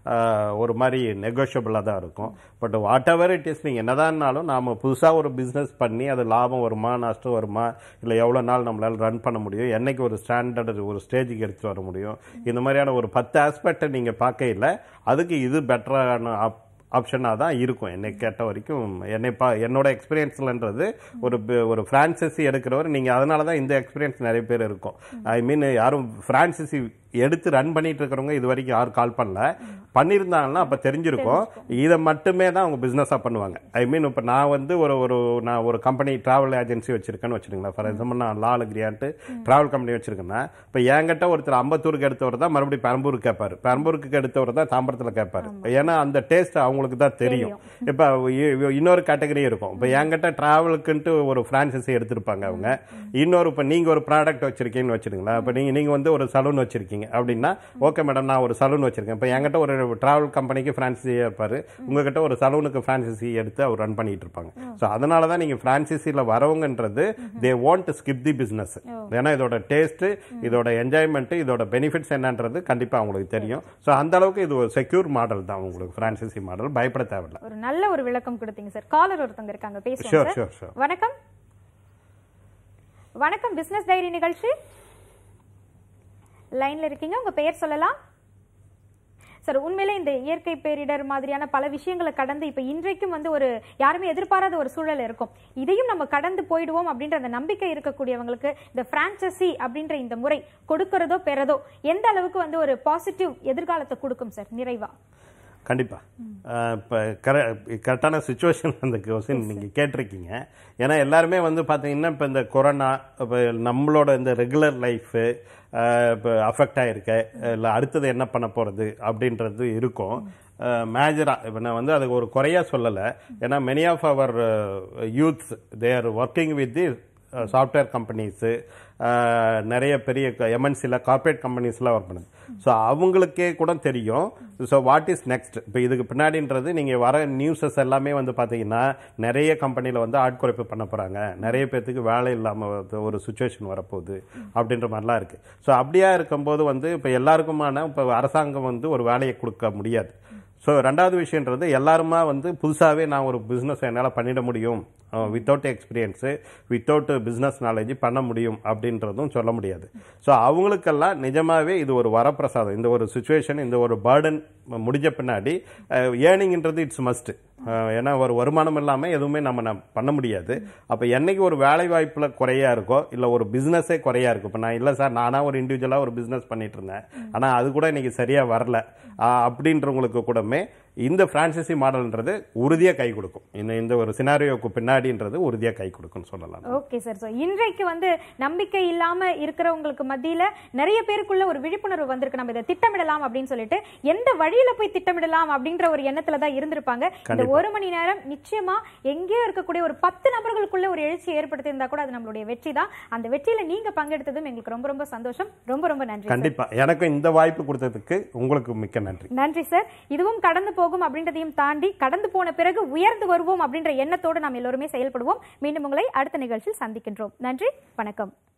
ஒரு மாதிரி நெகோஷியபிளாக தான் இருக்கும் but whatever it is நீங்கள் என்னதான்னாலும் நாம் புதுசாக ஒரு பிஸ்னஸ் பண்ணி அது லாபம் வருமா நஷ்டம் வருமா இல்லை எவ்வளோ நாள் நம்மளால் ரன் பண்ண முடியும் என்னைக்கு ஒரு ஸ்டாண்டர்ட் ஒரு ஸ்டேஜுக்கு எடுத்து வர முடியும் இந்த மாதிரியான ஒரு பத்து ஆஸ்பெக்டை நீங்கள் பார்க்கையில் அதுக்கு இது பெட்டரான ஆப்ஷனாக தான் இருக்கும் என்னை கேட்ட வரைக்கும் என்னை பா என்னோட எக்ஸ்பீரியன்ஸ்லன்றது ஒரு ப- ஒரு ஃப்ரான்சைசி எடுக்கிறவர் நீங்கள் அதனால தான் இந்த எக்ஸ்பீரியன்ஸ் நிறைய பேர் இருக்கும் ஐ மீன் யாரும் ஃப்ரான்சைசி எடுத்து ரன் பண்ணிட்டு இருக்கிறவங்க இது வரைக்கும் யாரும் கால் பண்ணல பண்ணியிருந்தாங்கன்னா அப்போ தெரிஞ்சிருக்கும் இதை மட்டுமே தான் அவங்க பிஸ்னஸாக பண்ணுவாங்க ஐ மீன் இப்போ நான் வந்து ஒரு ஒரு நான் ஒரு கம்பெனி டிராவல் ஏஜென்சி வச்சிருக்கேன்னு வச்சுருங்களேன் ஃபார் எக்ஸாம்பிள் நான் லால் கிரியான்ட்டு டிராவல் கம்பெனி வச்சிருக்கேன்னா இப்போ என்கிட்ட ஒருத்தர் அம்பத்தூருக்கு எடுத்தவர் தான் மறுபடியும் பெரம்பூருக்கு கேட்பாரு பெரம்பூருக்கு எடுத்தவர் தான் தாம்பரத்தில் கேட்பாரு ஏன்னா அந்த டேஸ்ட் அவங்களுக்கு தான் தெரியும் இப்போ இன்னொரு கேட்டகரி இருக்கும் இப்போ என்கிட்ட டிராவலுக்குன்ட்டு ஒரு ஃப்ரான்சைசி எடுத்திருப்பாங்க அவங்க இன்னொரு இப்போ நீங்கள் ஒரு ப்ராடக்ட் வச்சிருக்கீங்கன்னு வச்சிருங்களேன் இப்போ நீங்கள் நீங்கள் வந்து ஒரு சலூன் வச்சிருக்கீங்க அப்படின்னா ஓகே மேடம் நான் ஒரு சலூன் வச்சிருக்கேன் இப்போ என்கிட்ட ஒரு டிராவல் கம்பெனிக்கு ஃப்ரான்சைஸியாக இருப்பாரு உங்ககிட்ட ஒரு சலூனுக்கு ஃப்ரான்சைசி எடுத்து அவர் ரன் பண்ணிட்டு இருப்பாங்க ஸோ அதனால தான் நீங்கள் ஃப்ரான்சைசியில் வரவங்கன்றது they want to skip the business ஏன்னா இதோட டேஸ்ட் இதோட என்ஜாய்மெண்ட் இதோட பெனிஃபிட்ஸ் என்னன்றது கண்டிப்பாக அவங்களுக்கு தெரியும் ஸோ அந்த அளவுக்கு இது ஒரு செக்யூர் மாடல் தான் உங்களுக்கு ஃப்ரான்சைசி மாடல் பயப்பட தேவையில்ல ஒரு நல்ல ஒரு விளக்கம் கொடுத்தீங்க சார் காலர் ஒருத்தங்க இருக்காங்க Sure, பேசுவோம் sure, சார் sure. வணக்கம் வணக்கம் பிசினஸ் டைரி நிகழ்ச்சி லைன்ல இருக்கீங்க உங்க பெயர் சொல்லலாம் சார் உண்மையிலே இந்த இயற்கை பேரிடர் மாதிரியான பல விஷயங்களை கடந்து இப்ப இன்றைக்கும் வந்து ஒரு யாருமே எதிர்பாராத ஒரு சூழல் இருக்கும் இதையும் நம்ம கடந்து போயிடுவோம் அப்படின்ற அந்த நம்பிக்கை இருக்கக்கூடியவங்களுக்கு இந்த பிரான்சசி அப்படின்ற இந்த முறை கொடுக்கறதோ பெறதோ எந்த அளவுக்கு வந்து ஒரு பாசிட்டிவ் எதிர்காலத்தை கொடுக்கும் சார் நிறைவா கண்டிப்பா அஹ் இப்ப கரெ கரெக்டான சுச்சுவேஷன் அந்த கொஸ்டின் நீங்க கேட்டிருக்கீங்க ஏன்னா எல்லாருமே வந்து பாத்தீங்கன்னா இப்ப இந்த கொரோனா இப்போ நம்மளோட இந்த ரெகுலர் லைஃப் இப்போ அஃபெக்ட் ஆயிருக்கு இல்லை அடுத்தது என்ன பண்ண போறது அப்படின்றது இருக்கும் மேஜரா இப்போ நான் வந்து அதுக்கு ஒரு குறையா சொல்லலை ஏன்னா many of our youths they are working with the software companies நிறைய பெரிய எம்என்சியில் கார்ப்பரேட் கம்பெனிஸ்லாம் ஒர்க் பண்ணுது ஸோ அவங்களுக்கே கூட தெரியும் ஸோ வாட் இஸ் நெக்ஸ்ட் இப்போ இதுக்கு பின்னாடின்றது நீங்கள் வர நியூஸஸ் எல்லாமே வந்து பார்த்தீங்கன்னா நிறைய கம்பெனியில் வந்து ஆட்குறைப்பு பண்ண போகிறாங்க நிறைய பேர்த்துக்கு வேலை இல்லாமல் ஒரு சுச்சுவேஷன் வரப்போகுது அப்படின்ற மாதிரிலாம் இருக்குது ஸோ அப்படியா இருக்கும்போது வந்து இப்போ எல்லாருக்குமான இப்போ அரசாங்கம் வந்து ஒரு வேலையை கொடுக்க முடியாது ஸோ ரெண்டாவது விஷயன்றது எல்லாருமா வந்து புதுசாகவே நான் ஒரு பிஸ்னஸ் என்னால் பண்ணிட முடியும் without experience without business knowledge பண்ண முடியும் அப்படின்றதும் சொல்ல முடியாது ஸோ அவங்களுக்கெல்லாம் நிஜமாவே இது ஒரு வரப்பிரசாதம் இந்த ஒரு சுச்சுவேஷன் இந்த ஒரு பேர்டன் முடிஞ்ச பின்னாடி ஏர்னிங்ன்றது இட்ஸ் மஸ்ட் ஏன்னா ஒரு வருமானம் இல்லாமல் எதுவுமே நம்ம ந- பண்ண முடியாது அப்போ என்னைக்கு ஒரு வேலை வாய்ப்பில் குறையா இருக்கோ இல்லை ஒரு பிஸ்னஸே குறையா இருக்கும் இப்போ நான் இல்லை சார் நானாக ஒரு இண்டிவிஜுவலாக ஒரு பிஸ்னஸ் பண்ணிட்டு இருந்தேன் ஆனால் அது கூட இன்னைக்கு சரியாக வரல ஆஹ் அப்படின்றவங்களுக்கு கூடமே இந்த பிரான்சைசி மாடல்ன்றது உறுதியாக கை கொடுக்கும் இந்த இந்த ஒரு சினாரியோக்கு பின்னாடின்றது உறுதியாக கை கொடுக்கும்னு சொல்லலாம் ஓகே சார் ஸோ இன்றைக்கு வந்து நம்பிக்கை இல்லாம இருக்கிறவங்களுக்கு மத்தியில நிறைய பேருக்குள்ள ஒரு விழிப்புணர்வு வந்திருக்கு நம்ம இதை திட்டமிடலாம் அப்படின்னு சொல்லிட்டு எந்த வழியில போய் திட்டமிடலாம் அப்படின்ற ஒரு எண்ணத்துல தான் இருந்திருப்பாங்க இந்த கண்டிப்பா. ஒரு மணி நேரம் நிச்சயமா எங்கேயோ இருக்கக்கூடிய ஒரு பத்து நபர்களுக்குள்ள ஒரு எழுச்சியை ஏற்படுத்தியிருந்தா கூட அது நம்மளுடைய வெற்றி தான் அந்த வெற்றியில நீங்க பங்கெடுத்ததும் எங்களுக்கு ரொம்ப ரொம்ப சந்தோஷம் ரொம்ப ரொம்ப நன்றி சார். கண்டிப்பா எனக்கும் இந்த வாய்ப்பு கொடுத்ததுக்கு உங்களுக்கு மிக்க நன்றி நன்றி சார் இதுவும் கடந்து போகும் அப்படின்றதையும் தாண்டி கடந்து போன பிறகு உயர்ந்து வருவோம் அப்படின்ற எண்ணத்தோடு நாம் எல்லோருமே செயல்படுவோம் மீண்டும் உங்களை அடுத்த நிகழ்ச்சியில் சந்திக்கின்றோம் நன்றி வணக்கம்